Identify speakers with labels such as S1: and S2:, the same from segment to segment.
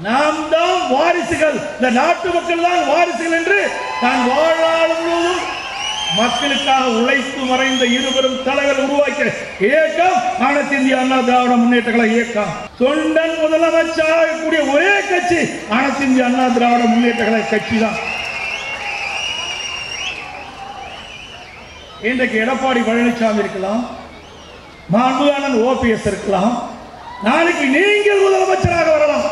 S1: நாம் தான் வாரிசுகள் இந்த நாட்டு மக்கள் தான் வாரிசுகள் என்று தான் வாழ்நாள் முழுவதும் மக்களுக்காக உழைத்து மறைந்த இருவரும் தலைவர் உருவாக்கிய இயக்கம் அனைத்து இந்திய அண்ணா திராவிட முன்னேற்ற கழக இயக்கம் தொண்டன் முதலமைச்சராக கூடிய ஒரே கட்சி அனைத்து இந்திய அண்ணா திராவிட முன்னேற்ற கழக கட்சி தான் இன்றைக்கு எடப்பாடி பழனிசாமி இருக்கலாம் மாண்புகானன் ஓபிஎஸ் இருக்கலாம் நாளைக்கு நீங்கள் முதலமைச்சராக வரலாம்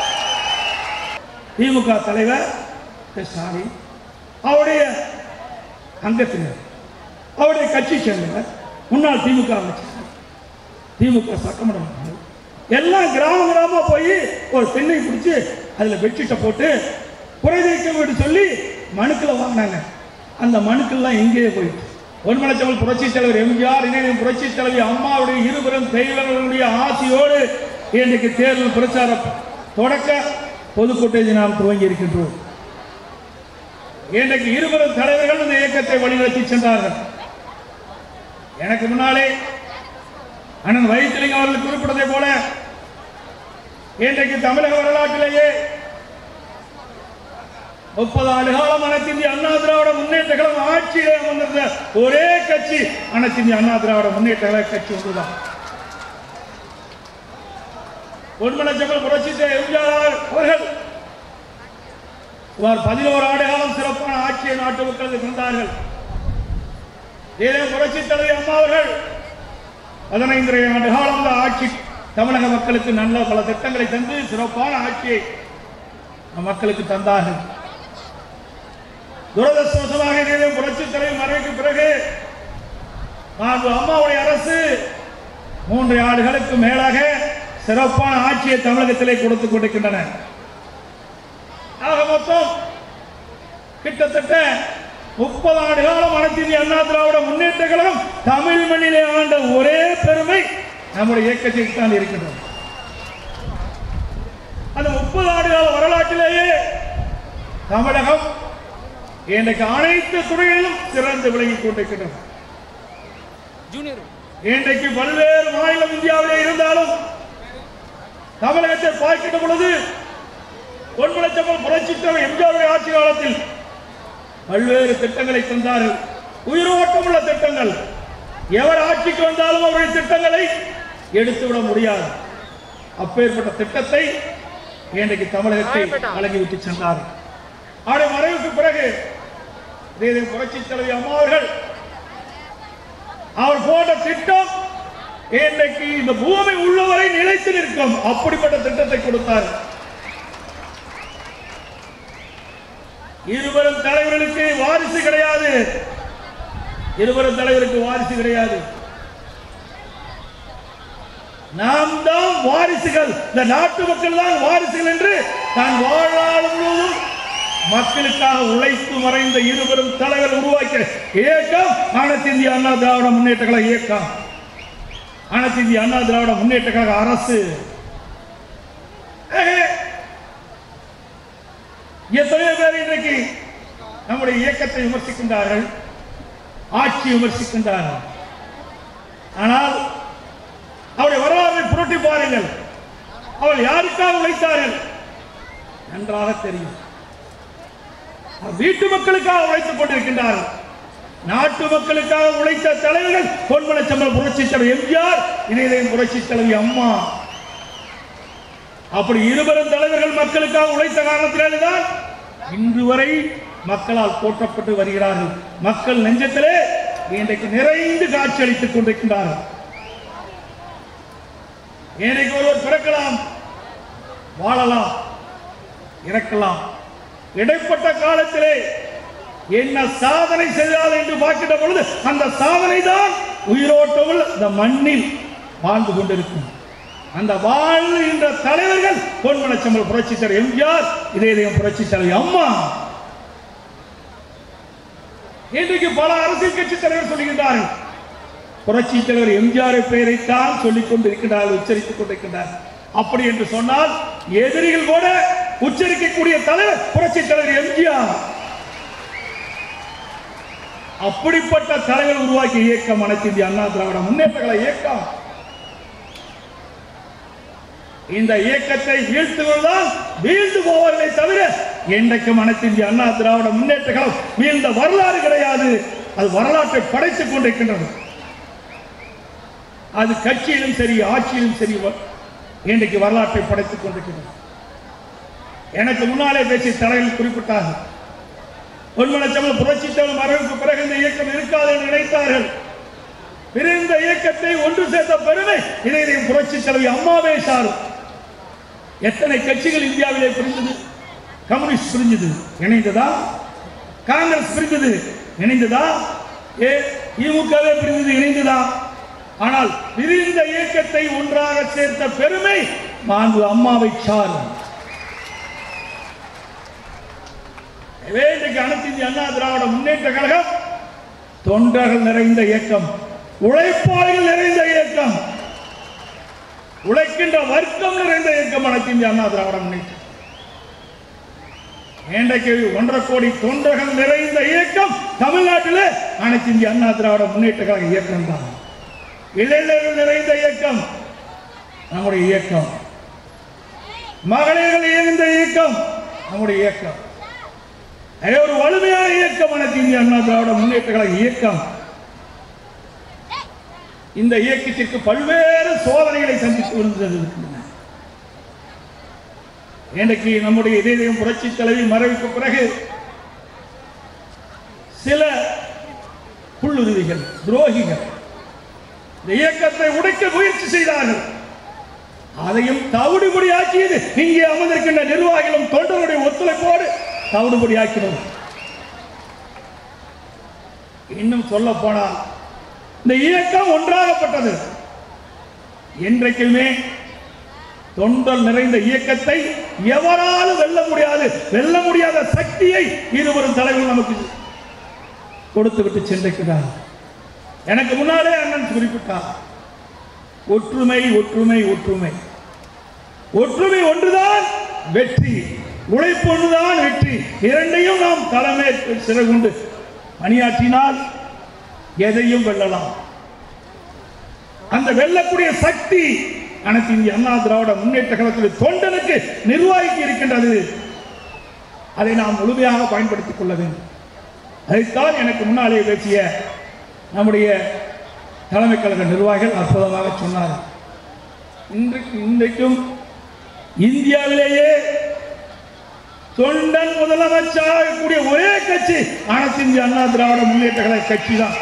S1: திமுக தலைவர் திரு ஸ்டாலின் அவருடைய அங்கத்தினர் அவருடைய கட்சி சேர்ந்தவர் முன்னாள் திமுக அமைச்சர் திமுக சட்டமன்ற உறுப்பினர். எல்லாம் கிராம கிராமமா போய் ஒரு பெண்ணை பிடிச்சி அதுல பெட்ஷீட்டை போட்டு குறைதீர்க்க வீடு சொல்லி மனுக்களை வாங்கினாங்க அந்த மனுக்கள்லாம் எங்கேயே போயிட்டு பொன்மலைச்சவல் புரட்சி தலைவர் எம்ஜிஆர் இணையம் புரட்சி தலைவி அம்மாவுடைய இருவரும் தெய்வங்களுடைய ஆசையோடு இன்றைக்கு தேர்தல் பிரச்சாரம் தொடக்க பொதுக்கூட்டத்தை நாம் துவங்கி இருக்கின்றோம் இன்றைக்கு இருவரும் தலைவர்கள் இந்த இயக்கத்தை வழிநடத்தி சென்றார்கள் எனக்கு முன்னாலே அண்ணன் வைத்திலிங்கம் அவர்கள் குறிப்பிட்டதை போல இன்றைக்கு தமிழக வரலாற்றிலேயே முப்பது ஆண்டு காலம் அனைத்து இந்திய அண்ணா திராவிட முன்னேற்ற கழகம் ஆட்சியிலே அமர்ந்திருந்த ஒரே கட்சி அனைத்து இந்திய அண்ணா திராவிட முன்னேற்ற கழக கட்சி ஒன்றுதான் பொன்மனச்சம்பல் புரட்சி தலைவர் எம்ஜிஆர் அவர்கள் சுமார் பதினோரு ஆண்டு காலம் சிறப்பான ஆட்சியை நாட்டு மக்களுக்கு தந்தார்கள் இதே புரட்சி தலைவி அம்மா அவர்கள் பதினைந்து ஆண்டு காலம் இந்த ஆட்சி தமிழக மக்களுக்கு நல்ல பல திட்டங்களை தந்து சிறப்பான ஆட்சியை நம் மக்களுக்கு தந்தார்கள் துரதிருஷ்டவசமாக இதே புரட்சி தலைவி மறைவுக்கு பிறகு மாண்பு அம்மாவுடைய அரசு மூன்று ஆண்டுகளுக்கு மேலாக சிறப்பான ஆட்சியை தமிழகத்திலே கொடுத்துக் கொண்டிருக்கின்றன ஆக மொத்தம் கிட்டத்தட்ட முப்பது ஆண்டு காலம் அனைத்து இந்திய அண்ணா திராவிட முன்னேற்ற கழகம் தமிழ் மண்ணிலே ஆண்ட ஒரே பெருமை நம்முடைய இயக்கத்திற்கு தான் இருக்கின்றது அந்த முப்பது ஆண்டு கால வரலாற்றிலேயே தமிழகம் இன்றைக்கு அனைத்து துறைகளிலும் சிறந்து விளங்கிக் கொண்டிருக்கின்றது
S2: ஜூனியர்
S1: இன்றைக்கு பல்வேறு மாநிலம் இந்தியாவிலே இருந்தாலும் தமிழகத்தை பார்க்கின்ற பொழுது பொன்மலைச்சம்பல் புரட்சி தலைவர் எம்ஜிஆருடைய ஆட்சி காலத்தில் பல்வேறு திட்டங்களை தந்தார்கள் உயிரோட்டம் உள்ள திட்டங்கள் எவர் ஆட்சிக்கு வந்தாலும் அவருடைய திட்டங்களை எடுத்துவிட முடியாது அப்பேற்பட்ட திட்டத்தை இன்றைக்கு தமிழகத்தை வழங்கிவிட்டு சென்றார்கள் அவருடைய மறைவுக்கு பிறகு இதே புரட்சி தலைவி அம்மா அவர்கள் அவர் போட்ட திட்டம் இன்றைக்கு இந்த பூமி உள்ளவரை நிலைத்து நிற்கும் அப்படிப்பட்ட திட்டத்தை கொடுத்தார் இருவரும் தலைவர்களுக்கு வாரிசு கிடையாது இருவரும் தலைவருக்கு வாரிசு கிடையாது நாம் தான் வாரிசுகள் இந்த நாட்டு மக்கள் தான் வாரிசுகள் என்று தான் வாழ்நாள் முழுவதும் மக்களுக்காக உழைத்து மறைந்த இருவரும் தலைவர் உருவாக்கிய இயக்கம் அனைத்து இந்திய அண்ணா திராவிட முன்னேற்ற கழக இயக்கம் அனைத்து இந்திய அண்ணா திராவிட முன்னேற்ற கழக அரசு ஆக, எத்தனையோ பேர் இன்றைக்கு நம்முடைய இயக்கத்தை விமர்சிக்கின்றார்கள் ஆட்சி விமர்சிக்கின்றார்கள் ஆனால் அவருடைய வரலாற்றை புரட்டி பாருங்கள் அவள் யாருக்காக உழைத்தார்கள் நன்றாக தெரியும் அவர் வீட்டு மக்களுக்காக உழைத்துக் கொண்டிருக்கின்றார்கள் நாட்டு மக்களுக்காக உழைத்த தலைவர்கள் பொன்மனச்சம்பல் புரட்சி தலைவர் எம்ஜிஆர் இணையதயம் புரட்சி தலைவி அம்மா அப்படி இருவரும் தலைவர்கள் மக்களுக்காக உழைத்த காரணத்தினாலே தான் இன்று வரை மக்களால் போற்றப்பட்டு வருகிறார்கள் மக்கள் நெஞ்சத்திலே இன்றைக்கு நிறைந்து காட்சியளித்துக் கொண்டிருக்கின்றார்கள் இன்றைக்கு ஒருவர் பிறக்கலாம் வாழலாம் இறக்கலாம் இடைப்பட்ட காலத்திலே என்ன சாதனை செய்தால் என்று பார்க்கின்ற பொழுது அந்த சாதனை தான் உயிரோட்டமுள்ள இந்த மண்ணில் வாழ்ந்து கொண்டிருக்கும் அந்த வாழ்கின்ற தலைவர்கள் பொன்மனச்சம்பல் புரட்சி தலைவர் எம்ஜிஆர் இதயம் புரட்சி தலைவர் அம்மா இன்றைக்கு பல அரசியல் கட்சி தலைவர் சொல்லுகின்றார்கள் புரட்சி தலைவர் எம்ஜிஆர் பெயரைத்தான் சொல்லிக் கொண்டிருக்கிறார்கள் உச்சரித்துக் கொண்டிருக்கின்றார் அப்படி என்று சொன்னால் எதிரிகள் கூட உச்சரிக்கக்கூடிய தலைவர் புரட்சி தலைவர் எம்ஜிஆர் அப்படிப்பட்ட தலைவர் உருவாக்கிய இயக்கம் அனைத்து இந்திய அண்ணா திராவிட முன்னேற்ற கழக இயக்கம் இந்த இயக்கத்தை வீழ்த்துவதுதான் வீழ்ந்து போவதை தவிர என்றைக்கும் அனைத்து இந்திய அண்ணா திராவிட முன்னேற்ற கழகம் வீழ்ந்த வரலாறு கிடையாது அது வரலாற்றை படைத்துக் கொண்டிருக்கின்றது அது கட்சியிலும் சரி ஆட்சியிலும் சரி வ- இன்றைக்கு வரலாற்றை படைத்துக் கொண்டிருக்கிறது எனக்கு முன்னாலே பேசிய தலைவர் குறிப்பிட்டார்கள் பொன்மனச்சமல் புரட்சித்தவன் மறைவுக்கு பிறகு இந்த இயக்கம் இருக்காது என்று நினைத்தார்கள் பிரிந்த இயக்கத்தை ஒன்று சேர்த்த பெருமை இதையும் புரட்சி தலைவி அம்மாவே சாரும் எத்தனை கட்சிகள் இந்தியாவிலே பிரிந்தது கம்யூனிஸ்ட் பிரிஞ்சது இணைந்ததா காங்கிரஸ் பிரிந்தது இணைந்ததா ஏ திமுகவே பிரிந்தது இணைந்ததா ஆனால் பிரிந்த இயக்கத்தை ஒன்றாக சேர்த்த பெருமை மாண்பு அம்மாவை சாரும் எனவே இன்றைக்கு அனைத்து இந்திய அண்ணா திராவிட முன்னேற்ற கழகம் தொண்டர்கள் நிறைந்த இயக்கம் உழைப்பாளிகள் நிறைந்த இயக்கம் உழைக்கின்ற வர்க்கம் நிறைந்த இயக்கம் அனைத்து இந்திய அண்ணா திராவிட முன்னேற்ற இன்றைக்கு ஒன்றரை கோடி தொண்டர்கள் நிறைந்த இயக்கம் தமிழ்நாட்டில் அனைத்து இந்திய அண்ணா திராவிட முன்னேற்ற கழக இயக்கம் தான் இளைஞர்கள் நிறைந்த இயக்கம் நம்முடைய இயக்கம் மகளிர்கள் இயந்த இயக்கம் நம்முடைய இயக்கம் அதே ஒரு வலிமையான இயக்கம் அனைத்து இந்திய அண்ணா திராவிட முன்னேற்ற கழக இயக்கம் இந்த இயக்கத்திற்கு பல்வேறு சோதனைகளை சந்தித்து வந்தது இருக்கின்றன இன்றைக்கு நம்முடைய இதயம் புரட்சி தலைவி மறைவுக்கு பிறகு சில புல்லுருவிகள் துரோகிகள் இந்த இயக்கத்தை உடைக்க முயற்சி செய்தார்கள் அதையும் தவிடுபடி ஆக்கியது இங்கே அமர்ந்திருக்கின்ற நிர்வாகிகளும் தொண்டருடைய ஒத்துழைப்போடு தவிடுபடி ஆக்கினோம் இன்னும் சொல்ல போனால் இந்த இயக்கம் ஒன்றாகப்பட்டது என்றைக்குமே தொண்டல் நிறைந்த இயக்கத்தை எவராலும் வெல்ல முடியாது வெல்ல முடியாத சக்தியை இருவரும் தலைவர்கள் நமக்கு கொடுத்து விட்டு சென்றிருக்கிறார் எனக்கு முன்னாலே அண்ணன் குறிப்பிட்டார் ஒற்றுமை ஒற்றுமை ஒற்றுமை ஒற்றுமை ஒன்றுதான் வெற்றி உழைப்பு ஒன்றுதான் வெற்றி இரண்டையும் நாம் தலைமை சிறகுண்டு பணியாற்றினால் எதையும் வெல்லலாம் அந்த வெல்லக்கூடிய சக்தி அனைத்து இந்திய அண்ணா திராவிட முன்னேற்ற கழகத்தில் தொண்டனுக்கு நிர்வாகிக்கு இருக்கின்றது அதை நாம் முழுமையாக பயன்படுத்திக் கொள்ள வேண்டும் அதைத்தான் எனக்கு முன்னாலே பேசிய நம்முடைய தலைமை கழக நிர்வாகிகள் அற்புதமாக சொன்னார்கள் இன்றைக்கு இன்றைக்கும் இந்தியாவிலேயே தொண்டன் முதலமைச்சராக கூடிய ஒரே கட்சி அனைத்து இந்திய அண்ணா திராவிட முன்னேற்ற கழக கட்சி தான்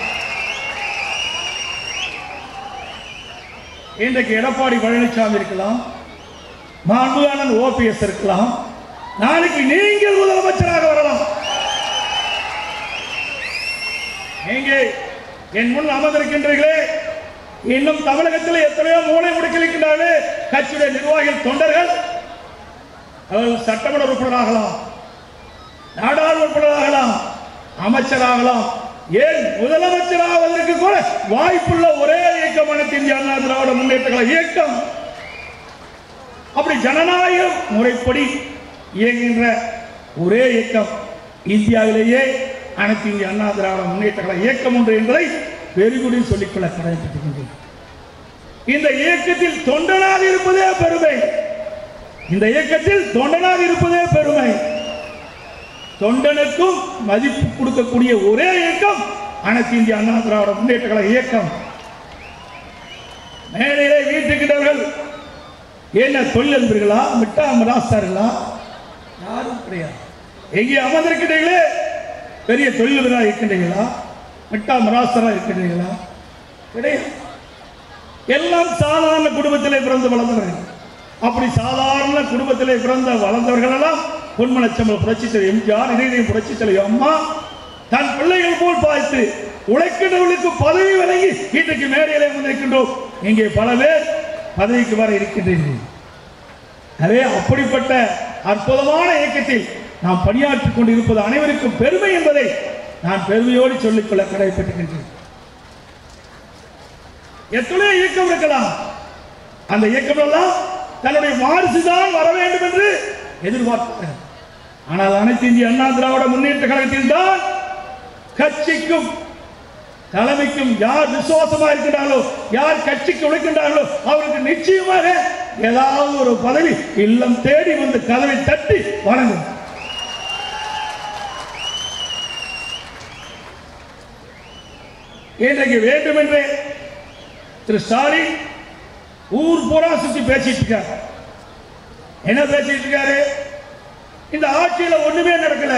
S1: இன்றைக்கு எடப்பாடி பழனிசாமி இருக்கலாம் மாண்புகானன் ஓபிஎஸ் இருக்கலாம் நாளைக்கு நீங்கள் முதலமைச்சராக வரலாம் நீங்க என் முன் அமர்ந்திருக்கின்றீர்களே இன்னும் தமிழகத்தில் எத்தனையோ மூளை முடுக்கிருக்கின்றார்களே கட்சியுடைய நிர்வாகிகள் தொண்டர்கள் அவர்கள் சட்டமன்ற உறுப்பினராகலாம் நாடாளுமன்ற உறுப்பினராகலாம் அமைச்சராகலாம் ஏன் முதலமைச்சராவதற்கு கூட வாய்ப்புள்ள ஒரே இயக்கம் அனைத்து இந்திய அண்ணா திராவிட முன்னேற்ற கழக இயக்கம் அப்படி ஜனநாயக முறைப்படி இயங்குகின்ற ஒரே இயக்கம் இந்தியாவிலேயே அனைத்து இந்திய அண்ணா திராவிட முன்னேற்ற கழக இயக்கம் ஒன்று என்பதை பெருகுடியில் சொல்லிக்கொள்ள கடமைப்பட்டிருக்கின்றேன் இந்த இயக்கத்தில் தொண்டனாக இருப்பதே பெருமை இந்த இயக்கத்தில் தொண்டனாக இருப்பதே பெருமை தொண்டனுக்கும் மதிப்பு கொடுக்கக்கூடிய ஒரே இயக்கம் அனைத்து இந்திய அண்ணா திராவிட முன்னேற்ற கழக இயக்கம் மேடையிலே வீட்டுக்கிட்டவர்கள் என்ன தொழிலதிபர்களா மிட்டா மராஸ்தார்களா யாரும் கிடையாது எங்கே அமர்ந்திருக்கிறீர்களே பெரிய தொழிலதிபராக இருக்கின்றீர்களா மிட்டா மராஸ்தராக இருக்கின்றீர்களா கிடையாது எல்லாம் சாதாரண குடும்பத்திலே பிறந்து வளர்ந்தவர்கள் அப்படி சாதாரண குடும்பத்திலே பிறந்த வளர்ந்தவர்கள் எல்லாம் பொன்மனச்சம்பல் புரட்சித்தலை எம்ஜிஆர் இதயம் புரட்சித்தலை அம்மா தன் பிள்ளைகள் போல் பார்த்து உழைக்கின்றவர்களுக்கு பதவி வழங்கி இன்றைக்கு மேடையிலே வந்திருக்கின்றோம் இங்கே பல பேர் பதவிக்கு வர இருக்கின்றீர்கள் அதே அப்படிப்பட்ட அற்புதமான இயக்கத்தில் நாம் பணியாற்றிக் கொண்டிருப்பது அனைவருக்கும் பெருமை என்பதை நான் பெருமையோடு சொல்லிக்கொள்ள கடைப்பட்டிருக்கின்றேன் எத்தனையோ இயக்கம் இருக்கலாம் அந்த இயக்கம் எல்லாம் தன்னுடைய வாரிசுதான் வர வேண்டும் என்று எதிர்பார்த்தார்கள் ஆனால் அனைத்து இந்திய அண்ணா திராவிட முன்னேற்ற கழகத்தில் தான் கட்சிக்கும் தலைமைக்கும் யார் விசுவாசமா இருக்கின்றார்களோ யார் கட்சிக்கு உழைக்கின்றார்களோ அவருக்கு நிச்சயமாக ஏதாவது ஒரு பதவி இல்லம் தேடி வந்து கதவை தட்டி வணங்கும் இன்றைக்கு வேண்டுமென்றே திரு ஸ்டாலின் ஊர் பூரா சுத்தி பேசிட்டு இருக்காரு என்ன பேசிட்டு இருக்காரு இந்த ஆட்சியில ஒண்ணுமே நடக்கல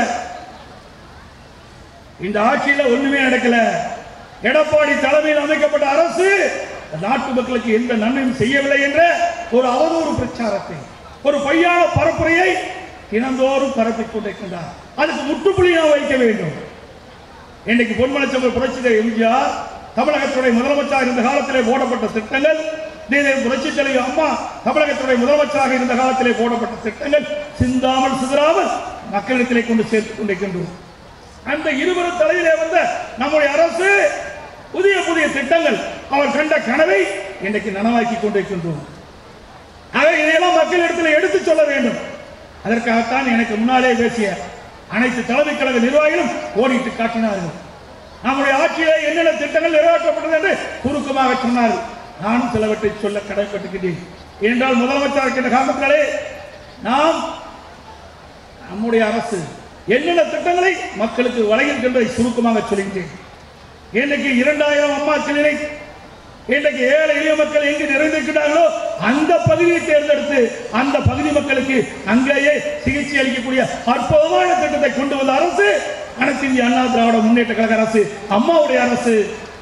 S1: இந்த ஆட்சியில ஒண்ணுமே நடக்கல எடப்பாடி தலைமையில் அமைக்கப்பட்ட அரசு நாட்டு மக்களுக்கு எந்த நன்மையும் செய்யவில்லை என்ற ஒரு அவதூறு பிரச்சாரத்தை ஒரு பொய்யான பரப்புரையை தினந்தோறும் பரப்பிக் கொண்டிருக்கின்றார் அதுக்கு முற்றுப்புள்ளி நாம் வைக்க வேண்டும் இன்னைக்கு பொன்மனச்சம்பர் புரட்சிதர் எம்ஜிஆர் தமிழகத்துடைய முதலமைச்சராக இருந்த காலத்திலே போடப்பட்ட திட்டங்கள் நீதி புரட்சி தலைவி அம்மா தமிழகத்துடைய முதலமைச்சராக இருந்த காலத்திலே போடப்பட்ட திட்டங்கள் சிந்தாமல் சிதறாமல் மக்களிடத்திலே கொண்டு சேர்த்துக் கொண்டிருக்கின்றோம் அந்த இருவரும் தலையிலே வந்த நம்முடைய அரசு புதிய புதிய திட்டங்கள் அவர் கண்ட கனவை இன்றைக்கு நனவாக்கி கொண்டிருக்கின்றோம் ஆக இதையெல்லாம் மக்களிடத்தில் எடுத்து சொல்ல வேண்டும் அதற்காகத்தான் எனக்கு முன்னாலே பேசிய அனைத்து தலைமை கழக நிர்வாகிகளும் ஓடிட்டு காட்டினார்கள் நம்முடைய ஆட்சியிலே என்னென்ன திட்டங்கள் நிறைவேற்றப்பட்டது என்று சுருக்கமாக சொன்னார்கள் நானும் சிலவற்றை சொல்ல கடமைப்பட்டுக்கிட்டேன் ஏனென்றால் முதலமைச்சர் இருக்கின்ற காரணத்தினாலே நாம் நம்முடைய அரசு என்னென்ன திட்டங்களை மக்களுக்கு வழங்கியிருக்கின்றதை சுருக்கமாக சொல்கின்றேன் இன்றைக்கு இரண்டாயிரம் அம்மா கிளினிக் இன்றைக்கு ஏழை எளிய மக்கள் எங்கு நிறைந்திருக்கிறார்களோ அந்த பகுதியை தேர்ந்தெடுத்து அந்த பகுதி மக்களுக்கு அங்கேயே சிகிச்சை அளிக்கக்கூடிய அற்புதமான திட்டத்தை கொண்டு வந்த அரசு அனைத்து இந்திய அண்ணா திராவிட முன்னேற்ற கழக அரசு அம்மாவுடைய அரசு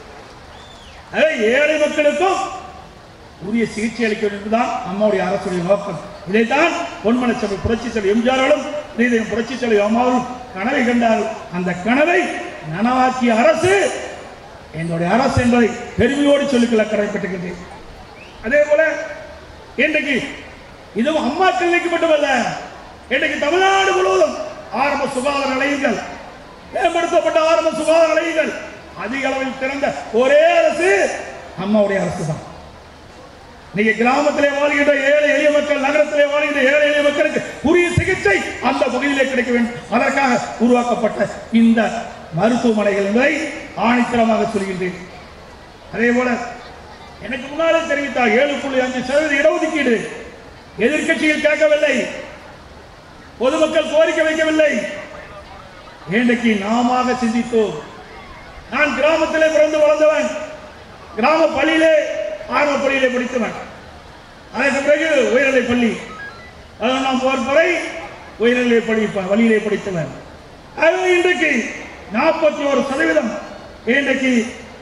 S1: அதே ஏழை மக்களுக்கும் உரிய சிகிச்சை அளிக்க வேண்டும் என்பதுதான் அம்மாவுடைய அரசுடைய நோக்கம் இதைத்தான் பொன்மன சபை புரட்சி சபை எம்ஜிஆரோடும் நீதியம் புரட்சி சபை அம்மாவும் கனவை கண்டார்கள் அந்த கனவை நனவாக்கிய அரசு என்னுடைய அரசு என்பதை பெருமையோடு சொல்லிக்கொள்ள கடமைப்பட்டுகின்றேன் அதே போல இன்றைக்கு இதுவும் அம்மா கிளினிக்கு மட்டுமல்ல இன்றைக்கு தமிழ்நாடு முழுவதும் ஆரம்ப சுகாதார நிலையங்கள் மேம்படுத்தப்பட்ட ஆரம்ப சுகாதார நிலையங்கள் அதிக அளவில் திறந்த ஒரே அரசு அம்மாவுடைய அரசு தான் நீங்க கிராமத்திலே வாழ்கின்ற ஏழை எளிய மக்கள் நகரத்திலே வாழ்கின்ற ஏழை எளிய மக்களுக்கு உரிய சிகிச்சை அந்த பகுதியிலே கிடைக்க வேண்டும் அதற்காக உருவாக்கப்பட்ட இந்த மருத்துவமனைகள் என்பதை ஆணித்தரமாக சொல்கின்றேன் அதே போல எனக்கு முன்னாலே தெரிவித்தார் ஏழு புள்ளி அஞ்சு சதவீத இடஒதுக்கீடு எதிர்க்கட்சிகள் கேட்கவில்லை பொதுமக்கள் கோரிக்கை வைக்கவில்லை இன்றைக்கு நாம சிந்தித்தோம் நான் கிராமத்திலே பிறந்து வளர்ந்தவன் கிராம பள்ளியிலே ஆரம்ப பள்ளியிலே படித்தவன் அதற்கு பிறகு உயர்நிலை பள்ளி பதினொன்றாம் வரை உயர்நிலை பள்ளி வழியிலே படித்தவன் அது இன்றைக்கு நாற்பத்தி ஒரு சதவீதம் இன்றைக்கு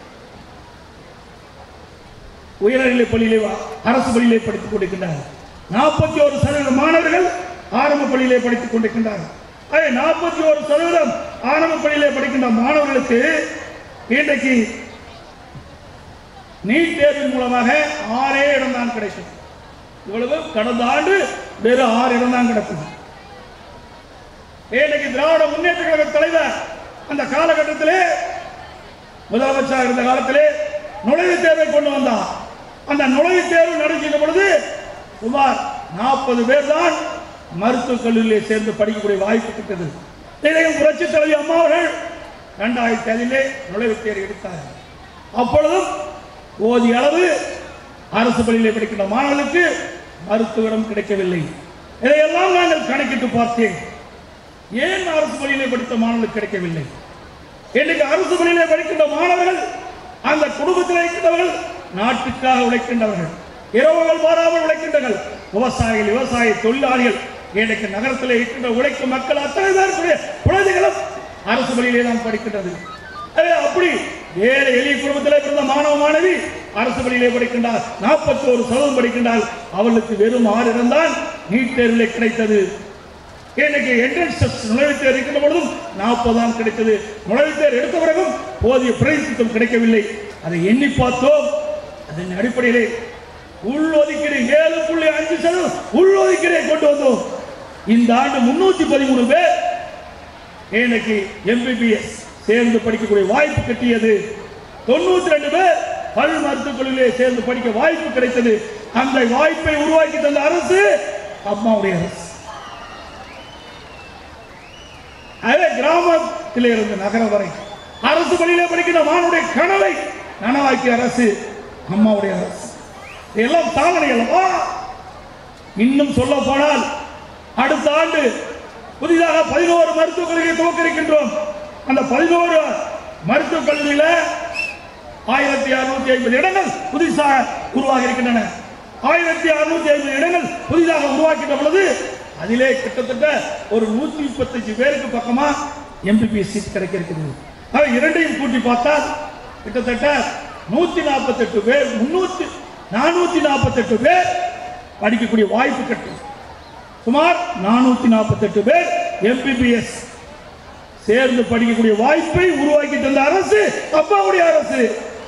S1: உயர்நிலை பள்ளியிலே வா- அரசு பள்ளியிலே படித்துக் கொண்டிருக்கின்றார்கள் நாற்பத்தி ஒரு சதவீதம் மாணவர்கள் ஆரம்ப பள்ளியிலே படித்துக் கொண்டிருக்கின்றார்கள் அதே நாற்பத்தி ஒரு சதவீதம் ஆரம்ப பள்ளியிலே படிக்கின்ற மாணவர்களுக்கு இன்றைக்கு நீட் தேர்வின் மூலமாக ஆறே இடம் தான் கிடைக்கும் இவ்வளவு கடந்த ஆண்டு வெறும் ஆறு இடம் தான் கிடைக்கும் இன்னைக்கு திராவிட முன்னேற்ற கழக தலைவர் அந்த காலகட்டத்திலே முதலமைச்சராக இருந்த காலத்திலே நுழைவுத் தேர்வை கொண்டு வந்தார் அந்த நுழைவுத் தேர்வு நடக்கின்ற பொழுது சுமார் நாற்பது பேர் தான் மருத்துவக் கல்லூரியிலே சேர்ந்து படிக்கக்கூடிய வாய்ப்பு கிட்டது இதையும் புரட்சி தலைவி அம்மா அவர்கள் இரண்டாயிரத்தி ஐந்திலே நுழைவுத் தேர்வு எடுத்தார்கள் அப்பொழுதும் போதிய அளவு அரசு பள்ளியிலே படிக்கின்ற மாணவர்களுக்கு மருத்துவம் கிடைக்கவில்லை இதையெல்லாம் நாங்கள் கணக்கிட்டு பார்த்தேன் ஏன் அரசு பள்ளியிலே படித்த மாணவர்களுக்கு கிடைக்கவில்லை இன்னைக்கு அரசு பள்ளியிலே படிக்கின்ற மாணவர்கள் அந்த குடும்பத்தில் இருக்கின்றவர்கள் நாட்டுக்காக உழைக்கின்றவர்கள் இரவுகள் மாறாமல் உழைக்கின்றனர் விவசாயிகள் விவசாய தொழிலாளிகள் இன்னைக்கு நகரத்தில் இருக்கின்ற உழைக்கும் மக்கள் அத்தனை பேருக்குரிய குழந்தைகளும் அரசு பள்ளியிலே தான் படிக்கின்றது அதே அப்படி ஏழை எளிய குடும்பத்திலே பிறந்த மாணவ மாணவி அரசு பள்ளியிலே படிக்கின்றார் நாற்பத்தி ஒரு சதவீதம் படிக்கின்றால் அவளுக்கு வெறும் ஆறு இடம்தான் நீட் தேர்விலே கிடைத்தது இன்னைக்கு என்ட்ரன்ஸ் டெஸ்ட் நுழைவுத் தேர்வு இருக்கின்ற பொழுதும் நாற்பது தான் கிடைத்தது நுழைவுத் தேர்வு எடுத்த பிறகும் போதிய பிரதிநிதித்துவம் கிடைக்கவில்லை அதை எண்ணி பார்த்தோம் அதன் அடிப்படையிலே உள்ஒதுக்கீடு ஏழு புள்ளி அஞ்சு சதவீதம் உள்ஒதுக்கீடை கொண்டு வந்தோம் இந்த ஆண்டு முன்னூத்தி பதிமூணு பேர் இன்னைக்கு எம்பிபிஎஸ் சேர்ந்து படிக்கக்கூடிய வாய்ப்பு கிட்டியது தொண்ணூத்தி ரெண்டு பேர் பல் மருத்துவக் கல்லூரியிலே சேர்ந்து படிக்க வாய்ப்பு கிடைத்தது அந்த வாய்ப்பை உருவாக்கி தந்த அரசு அம்மாவுடைய அரசு அதே கிராமத்திலே இருந்து நகரம் வரை அரசு பள்ளியிலே படிக்கின்ற மாணவருடைய கனவை நனவாக்கிய அரசு அம்மாவுடைய அரசு இதெல்லாம் சாதனை அல்லவா இன்னும் சொல்ல போனால் அடுத்த ஆண்டு புதிதாக பதினோரு மருத்துவக் கல்லூரியை துவக்க இருக்கின்றோம் அந்த பதினோரு மருத்துவக் கல்லூரியில ஆயிரத்தி அறுநூத்தி ஐம்பது இடங்கள் புதிதாக உருவாகி இருக்கின்றன ஆயிரத்தி அறுநூத்தி ஐம்பது இடங்கள் புதிதாக உருவாக்கின்ற பொழுது அதிலே கிட்டத்தட்ட ஒரு நூத்தி முப்பத்தஞ்சு பேருக்கு பக்கமா எம்பிபிஎஸ் சீட் கிடைக்க இருக்குது ஆக இரண்டையும் கூட்டி பார்த்தால் கிட்டத்தட்ட நூத்தி நாற்பத்தெட்டு பேர் முன்னூத்தி நானூத்தி நாற்பத்தெட்டு பேர் படிக்கக்கூடிய வாய்ப்பு கிடைக்கும் சுமார் நானூத்தி நாற்பத்தெட்டு பேர் எம்பிபிஎஸ் சேர்ந்து படிக்கக்கூடிய வாய்ப்பை உருவாக்கி தந்த அரசு அப்பாவுடைய அரசு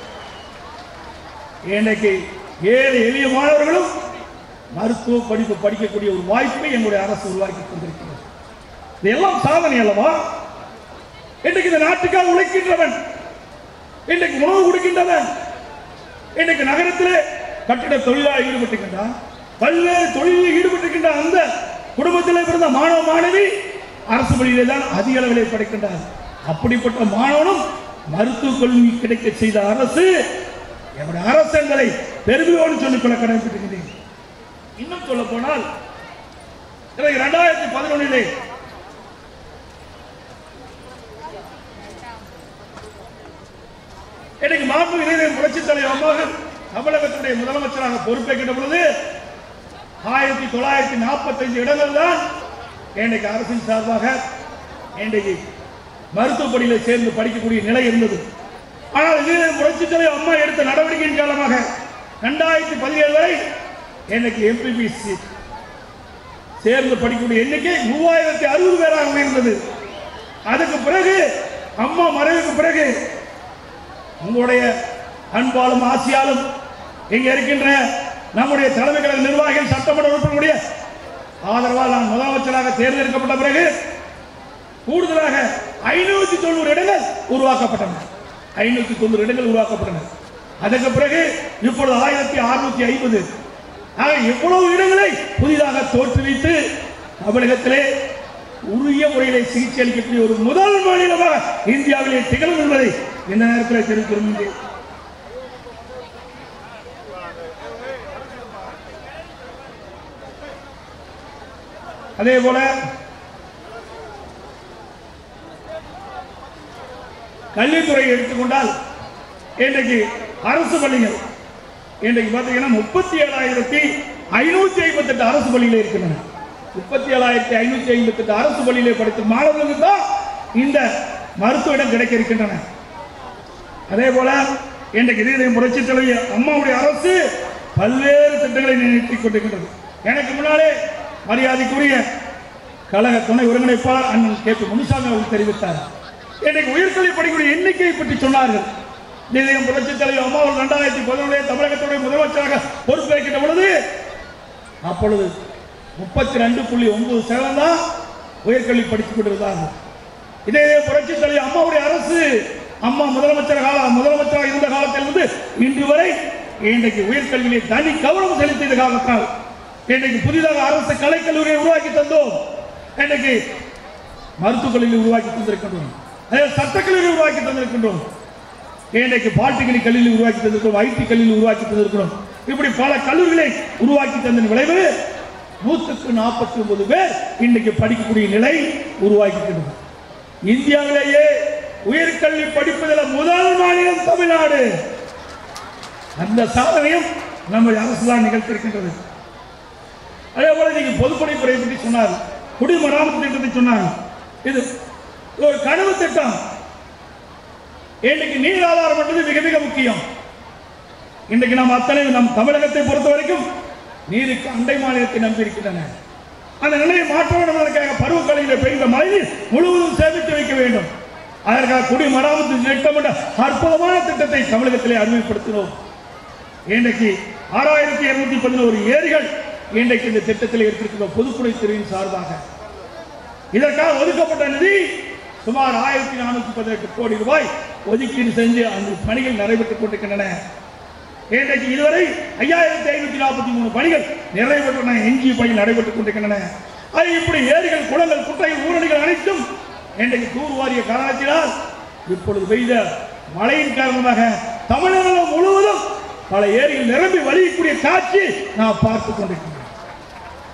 S1: இன்னைக்கு ஏழை எளிய மாணவர்களும் மருத்துவ படிப்பு படிக்கக்கூடிய ஒரு வாய்ப்பை எங்களுடைய அரசு உருவாக்கி தந்திருக்கிறது இதெல்லாம் சாதனை அல்லவா இன்றைக்கு இந்த நாட்டுக்காக உழைக்கின்றவன் இன்றைக்கு உணவு கொடுக்கின்றவன் இன்றைக்கு நகரத்திலே கட்டிட தொழிலாக ஈடுபட்டுகின்றான் பல்வேறு தொழிலில் ஈடுபட்டிருக்கின்ற அந்த குடும்பத்தில் பிறந்த மாணவ மாணவி அரசு பள்ளியிலே தான் அதிக அளவிலே படிக்கின்றார் அப்படிப்பட்ட மாணவனும் மருத்துவ கல்வி கிடைக்க செய்த அரசு என்னுடைய அரசு என்பதை பெருமையோடு சொல்லிக்கொள்ள கடமைப்பட்டிருக்கிறேன் இன்னும் சொல்ல போனால் இரண்டாயிரத்தி பதினொன்னிலே இன்னைக்கு மாண்பு இளைஞர் புரட்சித் தலைவர் மகன் தமிழகத்துடைய முதலமைச்சராக பொறுப்பேற்கின்ற பொழுது ஆயிரத்தி தொள்ளாயிரத்தி நாற்பத்தைந்து இடங்கள் தான் இன்றைக்கு அரசின் சார்பாக இன்றைக்கு மருத்துவ பணியில சேர்ந்து படிக்கக்கூடிய நிலை இருந்தது ஆனால் இளைஞர் புரட்சித் தலைவர் அம்மா எடுத்த நடவடிக்கையின் காரணமாக ரெண்டாயிரத்தி பதினேழு வரை இன்னைக்கு எம்பிபிசி சேர்ந்து படிக்கக்கூடிய எண்ணிக்கை மூவாயிரத்தி அறுபது பேராக உயர்ந்தது அதுக்கு பிறகு அம்மா மறைவுக்கு பிறகு உங்களுடைய அன்பாலும் ஆசியாலும் இங்க இருக்கின்ற நம்முடைய தலைமை கழக நிர்வாகிகள் சட்டமன்ற உறுப்பினருடைய ஆதரவால் நான் முதலமைச்சராக தேர்ந்தெடுக்கப்பட்ட பிறகு கூடுதலாக ஐநூத்தி தொண்ணூறு இடங்கள் உருவாக்கப்பட்டன ஐநூத்தி தொண்ணூறு இடங்கள் உருவாக்கப்பட்டன அதற்கு பிறகு இப்பொழுது ஆயிரத்தி அறுநூத்தி ஐம்பது ஆக எவ்வளவு இடங்களை புதிதாக தோற்றுவித்து தமிழகத்திலே உரிய முறையிலே சிகிச்சை அளிக்கக்கூடிய ஒரு முதல் மாநிலமாக இந்தியாவிலே திகழும் என்பதை இந்த நேரத்தில் தெரிவிக்க விரும்புகிறேன் அதே போல கல்வித்துறையை எடுத்துக்கொண்டால் இன்றைக்கு அரசு பள்ளிகள் இன்றைக்கு பார்த்தீங்கன்னா முப்பத்தி ஏழாயிரத்தி ஐநூத்தி ஐம்பத்தெட்டு அரசு பள்ளிகளே இருக்கின்றன முப்பத்தி ஏழாயிரத்தி ஐநூத்தி ஐம்பத்தெட்டு அரசு பள்ளியிலே படித்த மாணவர்களுக்கு தான் இந்த மருத்துவ இடம் கிடைக்க இருக்கின்றன அதே போல இன்றைக்கு இதய புரட்சி தலைவர் அம்மாவுடைய அரசு பல்வேறு திட்டங்களை நிறைவேற்றிக் கொண்டிருக்கின்றது எனக்கு முன்னாலே மரியாதைக்குரிய கழக துணை ஒருங்கிணைப்பாளர் அண்ணன் கே பி முனுசாமி அவர்கள் தெரிவித்தார் இன்றைக்கு உயர்கல்வி படிக்கக்கூடிய எண்ணிக்கையை பற்றி சொன்னார்கள் நிலையம் புரட்சி தலைவர் அம்மா அவர்கள் இரண்டாயிரத்தி பதினொன்றிலே தமிழகத்துடைய முதலமைச்சராக பொறுப்பேற்கின்ற பொழுது அப்பொழுது முப்பத்தி ரெண்டு புள்ளி ஒன்பது சதவீதம் தான் உயர்கல்வி படித்துக் கொண்டிருந்தார்கள் இதே புரட்சி தலைவர் அம்மாவுடைய அரசு அம்மா முதலமைச்சர் கால முதலமைச்சராக இருந்த காலத்திலிருந்து இன்று வரை இன்றைக்கு உயர்கல்வியை தனி கவனம் செலுத்திய காலத்தால் இன்றைக்கு புதிதாக அரசு கலைக்கல்லூரியை உருவாக்கி தந்தோம் இன்றைக்கு மருத்துவக் கல்லூரி உருவாக்கி தந்திருக்கின்றோம் அதே சட்டக்கல்லூரி உருவாக்கி தந்திருக்கின்றோம் இன்றைக்கு பாலிடெக்னிக் கல்லூரி உருவாக்கி தந்திருக்கிறோம் ஐடி கல்லூரி உருவாக்கி தந்திருக்கிறோம் இப்படி பல கல்லூரிகளை உருவாக்கி தந்த விளைவு நூற்றுக்கு நாற்பத்தி ஒன்பது பேர் இன்னைக்கு படிக்கக்கூடிய நிலை உருவாக்கிக்கின்றோம் இந்தியாவிலேயே உயர்கல்வி படிப்பதில் முதல் மாநிலம் தமிழ்நாடு அந்த சாதனையும் நம்ம அரசு தான் நிகழ்த்திருக்கின்றது அதே போல நீங்க பொதுப்பணித்துறை பற்றி சொன்னார் குடிமராமத்து திட்டத்தை சொன்னாங்க இது ஒரு கனவு திட்டம் இன்னைக்கு நீர் ஆதாரம் என்பது மிக மிக முக்கியம் இன்றைக்கு நாம் அத்தனை நம் தமிழகத்தை பொறுத்த வரைக்கும் நீருக்கு அண்டை மாநிலத்தை நம்பியிருக்கின்றன அந்த நிலையை மாற்ற வேண்டும் அதற்காக பருவக்காலையில் பெய்த மழைநீர் முழுவதும் சேமித்து வைக்க வேண்டும் அதற்காக குடிமராமத்து திட்டம் என்ற அற்புதமான திட்டத்தை தமிழகத்திலே அறிமுகப்படுத்தினோம் இன்றைக்கு ஆறாயிரத்தி இருநூத்தி பதினோரு ஏரிகள் இன்றைக்கு இந்த திட்டத்தில் எடுத்திருக்கிற பொதுப்பணித்துறையின் சார்பாக இதற்காக ஒதுக்கப்பட்ட நிதி சுமார் ஆயிரத்தி நானூத்தி பதினெட்டு கோடி ரூபாய் ஒதுக்கீடு செஞ்சு அந்த பணிகள் நடைபெற்றுக் கொண்டிருக்கின்றன இன்றைக்கு இதுவரை ஐயாயிரத்தி ஐநூத்தி நாற்பத்தி மூணு பணிகள் நிறைவேற்றன எஞ்சிய பணி நடைபெற்றுக் கொண்டிருக்கின்றன அது இப்படி ஏரிகள் குளங்கள் குட்டைகள் ஊரணிகள் அனைத்தும் இன்றைக்கு தூர்வாரிய காரணத்தினால் இப்பொழுது பெய்த மழையின் காரணமாக தமிழகம் முழுவதும் பல ஏரிகள் நிரம்பி வழியக்கூடிய காட்சி நாம் பார்த்துக் கொண்டிருக்கிறோம்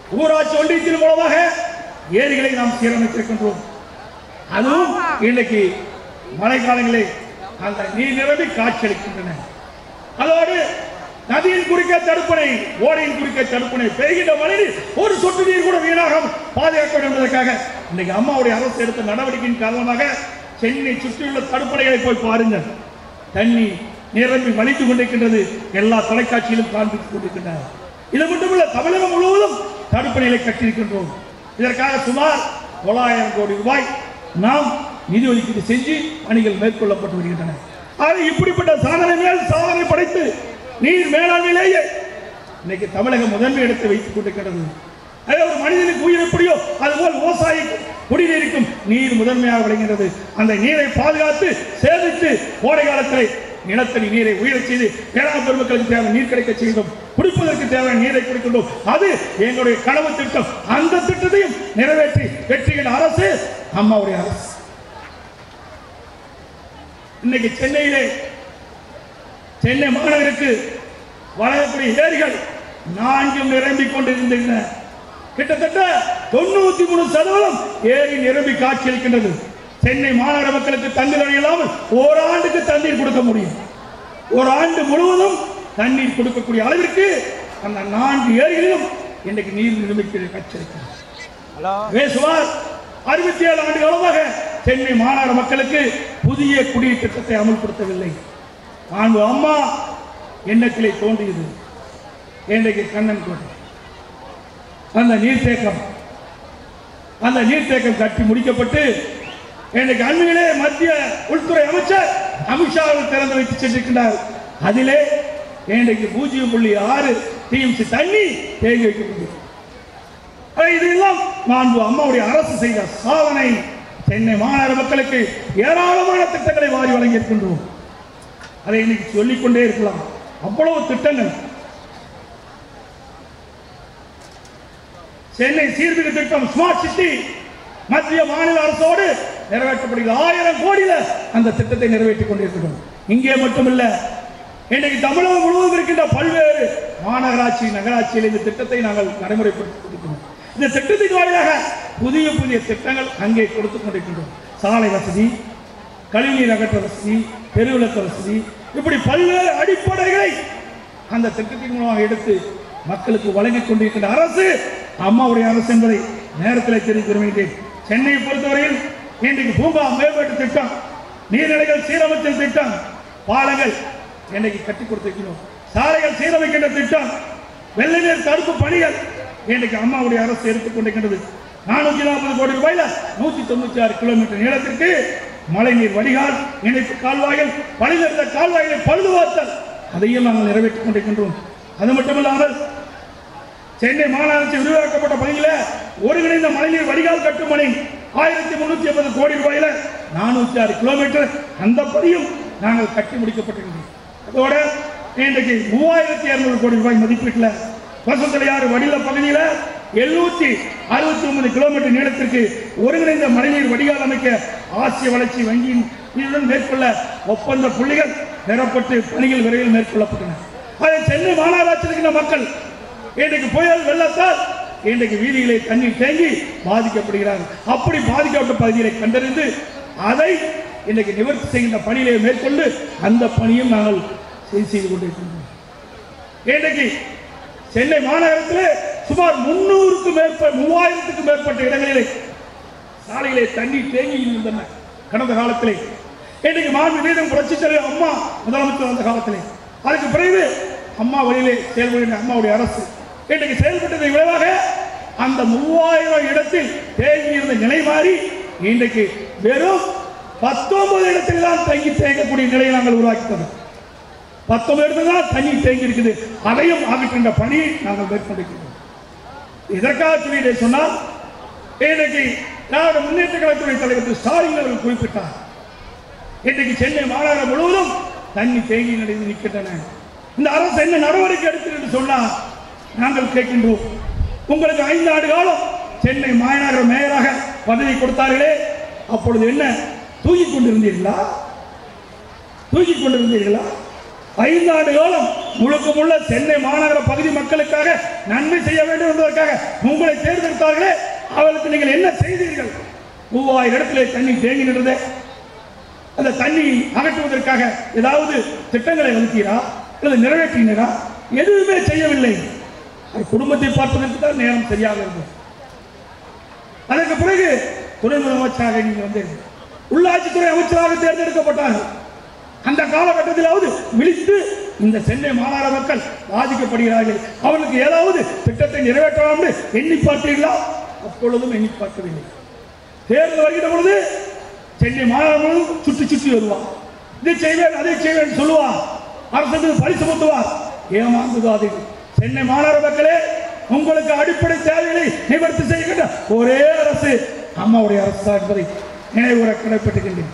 S1: ஊராட்சி ஒன்றியத்தின் மூலமாக ஏரிகளை நாம் சீரமைத்திருக்கின்றோம் அதுவும் இன்னைக்கு மழைக்காலங்களே அந்த நீர் நிரம்பி காட்சியளிக்கின்றன அதோடு நதியின் குறுக்கே தடுப்பணை ஓடையின் குறுக்கே தடுப்பணை பெய்கின்ற மழையில் ஒரு சொட்டு நீர் கூட வீணாகாம பாதுகாக்க வேண்டும் என்பதற்காக இன்னைக்கு அம்மாவுடைய அரசு எடுத்த நடவடிக்கையின் காரணமாக சென்னை சுற்றியுள்ள தடுப்பணைகளை போய் பாருங்கள் தண்ணி நிரம்பி வலித்துக் கொண்டிருக்கின்றது எல்லா தொலைக்காட்சியிலும் காண்பித்துக் கொண்டிருக்கின்றனர் இது மட்டுமல்ல தமிழகம் முழுவதும் தடுப்பணைகளை கட்டியிருக்கின்றோம் இதற்காக சுமார் தொள்ளாயிரம் கோடி ரூபாய் நாம் நிதி ஒதுக்கீடு செஞ்சு பணிகள் மேற்கொள்ளப்பட்டு வருகின்றன ஆக இப்படிப்பட்ட சாதனை மேல் சாதனை படைத்து நீர் மேலாண்மையிலேயே இன்னைக்கு தமிழகம் முதன்மை இடத்தை வைத்துக் கொண்டிருக்கிறது அதே ஒரு மனிதனுக்கு உயிர் எப்படியோ அதுபோல் விவசாயி குடிநீருக்கும் நீர் முதன்மையாக விளங்குகிறது அந்த நீரை பாதுகாத்து சேமித்து கோடை காலத்தில் நிலத்தடி நீரை உயரச் செய்து வேளாண் பெருமக்களுக்கு தேவை நீர் கிடைக்க செய்தோம் குடிப்பதற்கு தேவையான நீரை கொடுக்கின்றோம் அது எங்களுடைய கனவு திட்டம் அந்த திட்டத்தையும் நிறைவேற்றி வெற்றியின் அரசு அம்மாவுடைய அரசு இன்னைக்கு சென்னையிலே சென்னை மாநகருக்கு வழங்கக்கூடிய ஏரிகள் நான்கும் நிரம்பிக் கொண்டிருக்கின்றன கிட்டத்தட்ட தொண்ணூத்தி மூணு சதவீதம் ஏரி நிரம்பி காட்சியளிக்கின்றது சென்னை மாநகர மக்களுக்கு தண்ணீர் இல்லாமல் ஓராண்டுக்கு தண்ணீர் கொடுக்க முடியும் ஒரு ஆண்டு முழுவதும் தண்ணீர் கொடுக்கக்கூடிய அளவிற்கு அந்த நான்கு ஏரிகளிலும் இன்றைக்கு நீர் நிரம்பி காட்சியளிக்கிறது வே சுமார் அறுபத்தி ஏழு ஆண்டு காலமாக சென்னை மாநகர மக்களுக்கு புதிய குடிநீர் திட்டத்தை அமல்படுத்தவில்லை நான்கு அம்மா எண்ணத்திலே தோன்றியது இன்றைக்கு கண்ணன் கோட்டை அந்த நீர்த்தேக்கம் அந்த நீர்த்தேக்கம் கட்டி முடிக்கப்பட்டு இன்றைக்கு அண்மையிலே மத்திய உள்துறை அமைச்சர் அமித்ஷா அவர்கள் திறந்து வைத்து சென்றிருக்கின்றார் அதிலே இன்றைக்கு பூஜ்ஜியம் புள்ளி ஆறு டிஎம்சி தண்ணி தேங்கி வைக்கப்பட்டது ஆக இதெல்லாம் நான் அம்மாவுடைய அரசு செய்த சாதனை சென்னை மாநகர மக்களுக்கு ஏராளமான திட்டங்களை வாரி வழங்கியிருக்கின்றோம் அதை இன்னைக்கு சொல்லிக்கொண்டே இருக்கலாம் அவ்வளவு திட்டங்கள் சென்னை சீர்மிகு திட்டம் ஸ்மார்ட் சிட்டி மத்திய மாநில அரசோடு நிறைவேற்றப்படுகிறது ஆயிரம் கோடியில அந்த திட்டத்தை நிறைவேற்றிக் கொண்டிருக்கிறோம் இங்கே மட்டுமல்ல இன்னைக்கு தமிழகம் முழுவதும் இருக்கின்ற பல்வேறு மாநகராட்சி நகராட்சியில் இந்த திட்டத்தை நாங்கள் நடைமுறைப்படுத்திக் கொண்டிருக்கிறோம் இந்த திட்டத்தின் வாயிலாக புதிய புதிய திட்டங்கள் அங்கே கொடுத்துக் கொண்டிருக்கின்றோம் சாலை வசதி கழிவுநீர் அகற்ற வசதி தெருவிளக்க வசதி இப்படி பல்வேறு அடிப்படைகளை அந்த திட்டத்தின் மூலமாக எடுத்து மக்களுக்கு வழங்கிக் கொண்டிருக்கின்ற அரசு அம்மாவுடைய அரசு என்பதை நேரத்தில் தெரிவிக்க விரும்புகிறேன் சென்னையை பொறுத்தவரையில் இன்றைக்கு பூங்கா மேம்பாட்டு திட்டம் நீர்நிலைகள் சீரமைத்தல் திட்டம் பாலங்கள் இன்றைக்கு கட்டிக் கொடுத்திருக்கிறோம் சாலைகள் சீரமைக்கின்ற திட்டம் வெள்ள நீர் தடுப்பு பணிகள் இன்றைக்கு அம்மாவுடைய அரசு எடுத்துக் கொண்டிருக்கின்றது நானூத்தி நாற்பது கோடி ரூபாயில நூத்தி தொண்ணூத்தி ஆறு கிலோமீட்டர் நீளத்திற்கு மழைநீர் வடிகால் இணைப்பு கால்வாய்கள் பழுதெடுத்த கால்வாய்களை பழுதுபார்த்தல் அதையும் நாங்கள் நிறைவேற்றிக் கொண்டிருக்கின்றோம் அது மட்டுமல்லாமல் சென்னை மாநகராட்சி விரிவாக்கப்பட்ட பணியில ஒருங்கிணைந்த மழைநீர் வடிகால் கட்டும் பணி ஆயிரத்தி முன்னூத்தி ஐம்பது கோடி ரூபாயில நானூத்தி ஆறு கிலோமீட்டர் அந்த பணியும் நாங்கள் கட்டி முடிக்கப்பட்டிருக்கிறோம் அதோட இன்றைக்கு மூவாயிரத்தி இருநூறு கோடி ரூபாய் மதிப்பீட்டில் பசுந்தலையாறு வடில பகுதியில் எழுநூத்தி அறுபத்தி ஒன்பது கிலோமீட்டர் நீளத்திற்கு ஒருங்கிணைந்த மழைநீர் வடிகால் அமைக்க ஆசிய வளர்ச்சி வங்கியின் இதனுடன் மேற்கொள்ள ஒப்பந்த புள்ளிகள் பெறப்பட்டு பணிகள் விரைவில் மேற்கொள்ளப்பட்டன அதை சென்னை மாநகராட்சியில் இருக்கின்ற மக்கள் இன்றைக்கு புயல் வெள்ளத்தால் இன்றைக்கு வீதிகளை தண்ணீர் தேங்கி பாதிக்கப்படுகிறார்கள் அப்படி பாதிக்கப்பட்ட பகுதிகளை கண்டறிந்து அதை இன்றைக்கு நிவர்த்தி செய்கின்ற பணிகளை மேற்கொண்டு அந்த பணியும் நாங்கள் செய்து செய்து கொண்டிருக்கின்றோம் இன்றைக்கு சென்னை மாநகரத்திலே சுமார் முன்னூறுக்கும் மேற்பட்ட மூவாயிரத்துக்கும் மேற்பட்ட இடங்களிலே சாலையிலே தண்ணீர் தேங்கி இருந்தன கடந்த காலத்திலே இன்றைக்கு மாண்பு வீதம் புரட்சி தலைவர் அம்மா முதலமைச்சர் அந்த காலத்திலே அதுக்கு பிறகு அம்மா வழியிலே செயல்படுகின்ற அம்மாவுடைய அரசு இன்றைக்கு செயல்பட்டதை விளைவாக அந்த மூவாயிரம் இடத்தில் தேங்கி இருந்த நிலை மாறி இன்றைக்கு வெறும் பத்தொன்பது இடத்தில் தான் தங்கி தேங்கக்கூடிய நிலையை நாங்கள் உருவாக்கிட்டோம் பத்தொன்பது இடத்துல தான் தண்ணி தேங்கி இருக்குது அதையும் அகற்றுகின்ற பணியை நாங்கள் மேற்கொண்டிருக்கிறோம் இதற்காக சொல்லிட்டே சொன்னால் இன்றைக்கு திராவிட முன்னேற்ற கழகத்துறை தலைவர் திரு ஸ்டாலின் அவர்கள் குறிப்பிட்டார் இன்றைக்கு சென்னை மாநகரம் முழுவதும் தண்ணி தேங்கி நடந்து நிற்கின்றன இந்த அரசு என்ன நடவடிக்கை எடுத்து என்று சொன்னால் நாங்கள் கேட்கின்றோம் உங்களுக்கு ஐந்து ஆண்டு காலம் சென்னை மாநகர மேயராக பதவி கொடுத்தார்களே அப்பொழுது என்ன தூங்கிக் கொண்டிருந்தீர்களா தூங்கிக் கொண்டிருந்தீர்களா ஐந்து ஆண்டு காலம் முழுக்க முள்ள சென்னை மாநகர பகுதி மக்களுக்காக நன்மை செய்ய வேண்டும் என்பதற்காக உங்களை தேர்ந்தெடுத்தார்களே அவர்களுக்கு நீங்கள் என்ன செய்தீர்கள் மூவாயிரம் இடத்திலே தண்ணி தேங்கி நின்றதே அந்த தண்ணி அகற்றுவதற்காக ஏதாவது திட்டங்களை வகுத்தீரா அல்லது நிறைவேற்றினரா எதுவுமே செய்யவில்லை அது குடும்பத்தை பார்ப்பதற்கு தான் நேரம் சரியாக இருந்தது அதற்கு பிறகு துணை முதலமைச்சராக நீங்க வந்து உள்ளாட்சித்துறை அமைச்சராக தேர்ந்தெடுக்கப்பட்டார்கள் அந்த காலகட்டத்திலாவது விழித்து இந்த சென்னை மாநகர மக்கள் பாதிக்கப்படுகிறார்கள் அவர்களுக்கு ஏதாவது திட்டத்தை நிறைவேற்றலாம் என்று எண்ணி பார்த்தீர்களா அப்பொழுதும் எண்ணி பார்க்கவில்லை தேர்தல் வருகிற பொழுது சென்னை மாநகரம் சுற்றி சுற்றி வருவான் இதை செய்வேன் அதை செய்வேன் சொல்லுவான் அரசுக்கு பரிசு முத்துவார் ஏமாந்துதாதீர்கள் சென்னை மாநகர மக்களே உங்களுக்கு அடிப்படை தேவைகளை நிவர்த்தி செய்கின்ற ஒரே அரசு அம்மாவுடைய அரசு தான் என்பதை நினைவுற கடைப்பட்டுகின்றேன்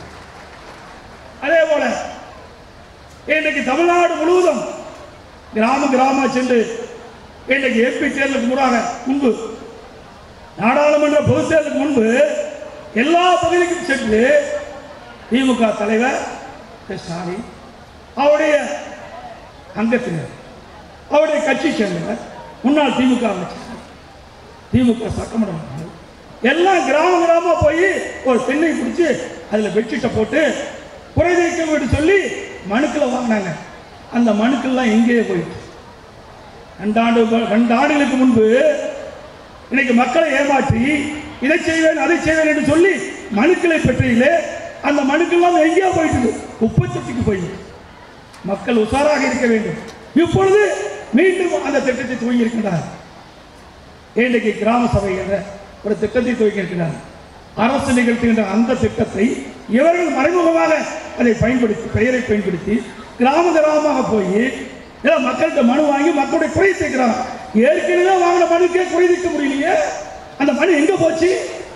S1: அதே போல இன்றைக்கு தமிழ்நாடு முழுவதும் கிராம கிராம சென்று இன்றைக்கு எம்பி தேர்தலுக்கு முன்னாக முன்பு நாடாளுமன்ற பொதுத் தேர்தலுக்கு முன்பு எல்லா பகுதிக்கும் சென்று திமுக தலைவர் திரு ஸ்டாலின் அவருடைய அங்கத்தினர் அவருடைய கட்சி சேர்ந்தவர் முன்னாள் திமுக அமைச்சர் திமுக சட்டமன்ற உறுப்பினர் எல்லாம் கிராம கிராமமா போய் ஒரு பெண்ணை பிடிச்சி அதில் பெட்ஷீட்டை போட்டு குறை தீர்க்க வீடு சொல்லி மனுக்களை வாங்கினாங்க அந்த மனுக்கள்லாம் எங்கேயே போயிட்டு ரெண்டாண்டு ரெண்டு ஆண்டுகளுக்கு முன்பு இன்னைக்கு மக்களை ஏமாற்றி இதை செய்வேன் அதை செய்வேன் என்று சொல்லி மனுக்களை பெற்றீங்களே அந்த மனுக்கெல்லாம் எங்கேயோ போயிட்டு குப்பத்தொட்டிக்கு போயிட்டு மக்கள் உஷாராக இருக்க வேண்டும் இப்பொழுது மீண்டும் அந்த திட்டத்தை துவங்கி இருக்கின்றார் இன்றைக்கு கிராம சபை என்ற ஒரு திட்டத்தை துவங்கி இருக்கிறார் அரசு நிகழ்த்துகின்ற அந்த திட்டத்தை இவர்கள் மறைமுகமாக அதை பயன்படுத்தி பெயரை பயன்படுத்தி கிராம கிராமமாக போய் ஏதோ மக்கள்கிட்ட மனு வாங்கி மக்களுடைய குறை தீர்க்கிறாங்க ஏற்கனவே வாங்கின மனுக்கே குறை தீர்க்க முடியலையே அந்த மனு எங்க போச்சு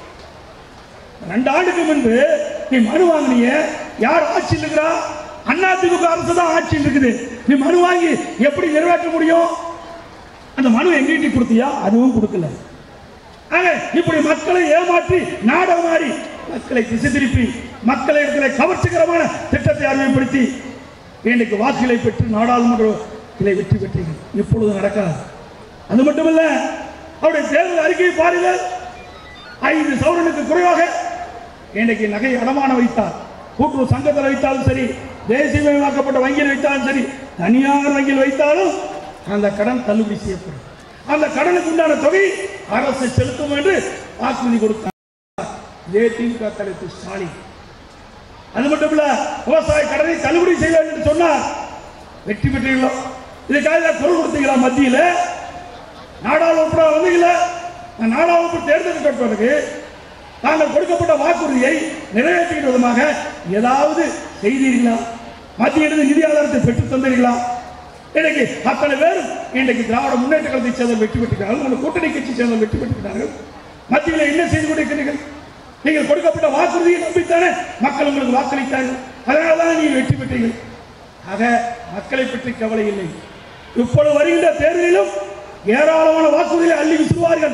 S1: ரெண்டு ஆண்டுக்கு முன்பு நீ மனு வாங்கினிய யார் ஆட்சியில் இருக்கிறா அண்ணா திமுக அரசு தான் ஆட்சியில் இருக்குது நீ மனு வாங்கி எப்படி நிறைவேற்ற முடியும் அந்த மனு எங்கிட்ட கொடுத்தியா அதுவும் கொடுக்கல ஆக இப்படி மக்களை ஏமாற்றி நாடகமாடி மக்களை திசை திருப்பி மக்களை இடத்துல கவர்ச்சிகரமான திட்டத்தை அறிமுகப்படுத்தி இன்னைக்கு வாக்குகளை பெற்று நாடாளுமன்றத்தில் வெற்றி பெற்றீர்கள் இப்பொழுது நடக்காது அது மட்டுமல்ல அவருடைய தேர்தல் அறிக்கையை பாருங்கள் ஐந்து சவரனுக்கு குறைவாக இன்னைக்கு நகை அடமான வைத்தார் கூட்டுறவு சங்கத்தில் வைத்தாலும் சரி தேசியமயமாக்கப்பட்ட வங்கியில் வைத்தாலும் சரி தனியார் வங்கியில் வைத்தாலும் அந்த கடன் தள்ளுபடி செய்யப்படும் அந்த கடனுக்கு உண்டான தொகை அரசு செலுத்தும் என்று வாக்குறுதி கொடுத்தார் இதே திமுக தலைவர் ஸ்டாலின் அது மட்டும் இல்ல விவசாய கடனை தள்ளுபடி செய்வேன் என்று சொன்னார் வெற்றி பெற்றீர்களோ இதுக்காக குரல் கொடுத்தீங்களா மத்தியில் நாடாளுமன்ற வந்தீங்களா நாடாளுமன்ற தேர்தலுக்கு பிறகு தாங்கள் கொடுக்கப்பட்ட வாக்குறுதியை நிறைவேற்றுகிற விதமாக ஏதாவது செய்தீர்களா மத்திய நிதி ஆதாரத்தை பெற்றுத் தந்தீர்களா இன்னைக்கு அத்தனை பேரும் இன்றைக்கு திராவிட முன்னேற்ற கழகத்தை சேர்ந்த வெற்றி பெற்றிருக்கிறார்கள் அந்த கூட்டணி கட்சி சேர்ந்த வெற்றி பெற்றிருக்கிறார்கள் மத்தியில் என்ன செய்து கொண்டிருக்கிறீர்கள் நீங்கள் கொடுக்கப்பட்ட வாக்குறுதியை நம்பித்தானே மக்கள் உங்களுக்கு வாக்களித்தார்கள் அதனால தான் நீங்கள் வெற்றி பெற்றீர்கள் ஆக மக்களை பற்றி கவலை இல்லை இப்பொழுது வருகின்ற தேர்தலிலும் ஏராளமான வாக்குறுதிகளை அள்ளி விசுவார்கள்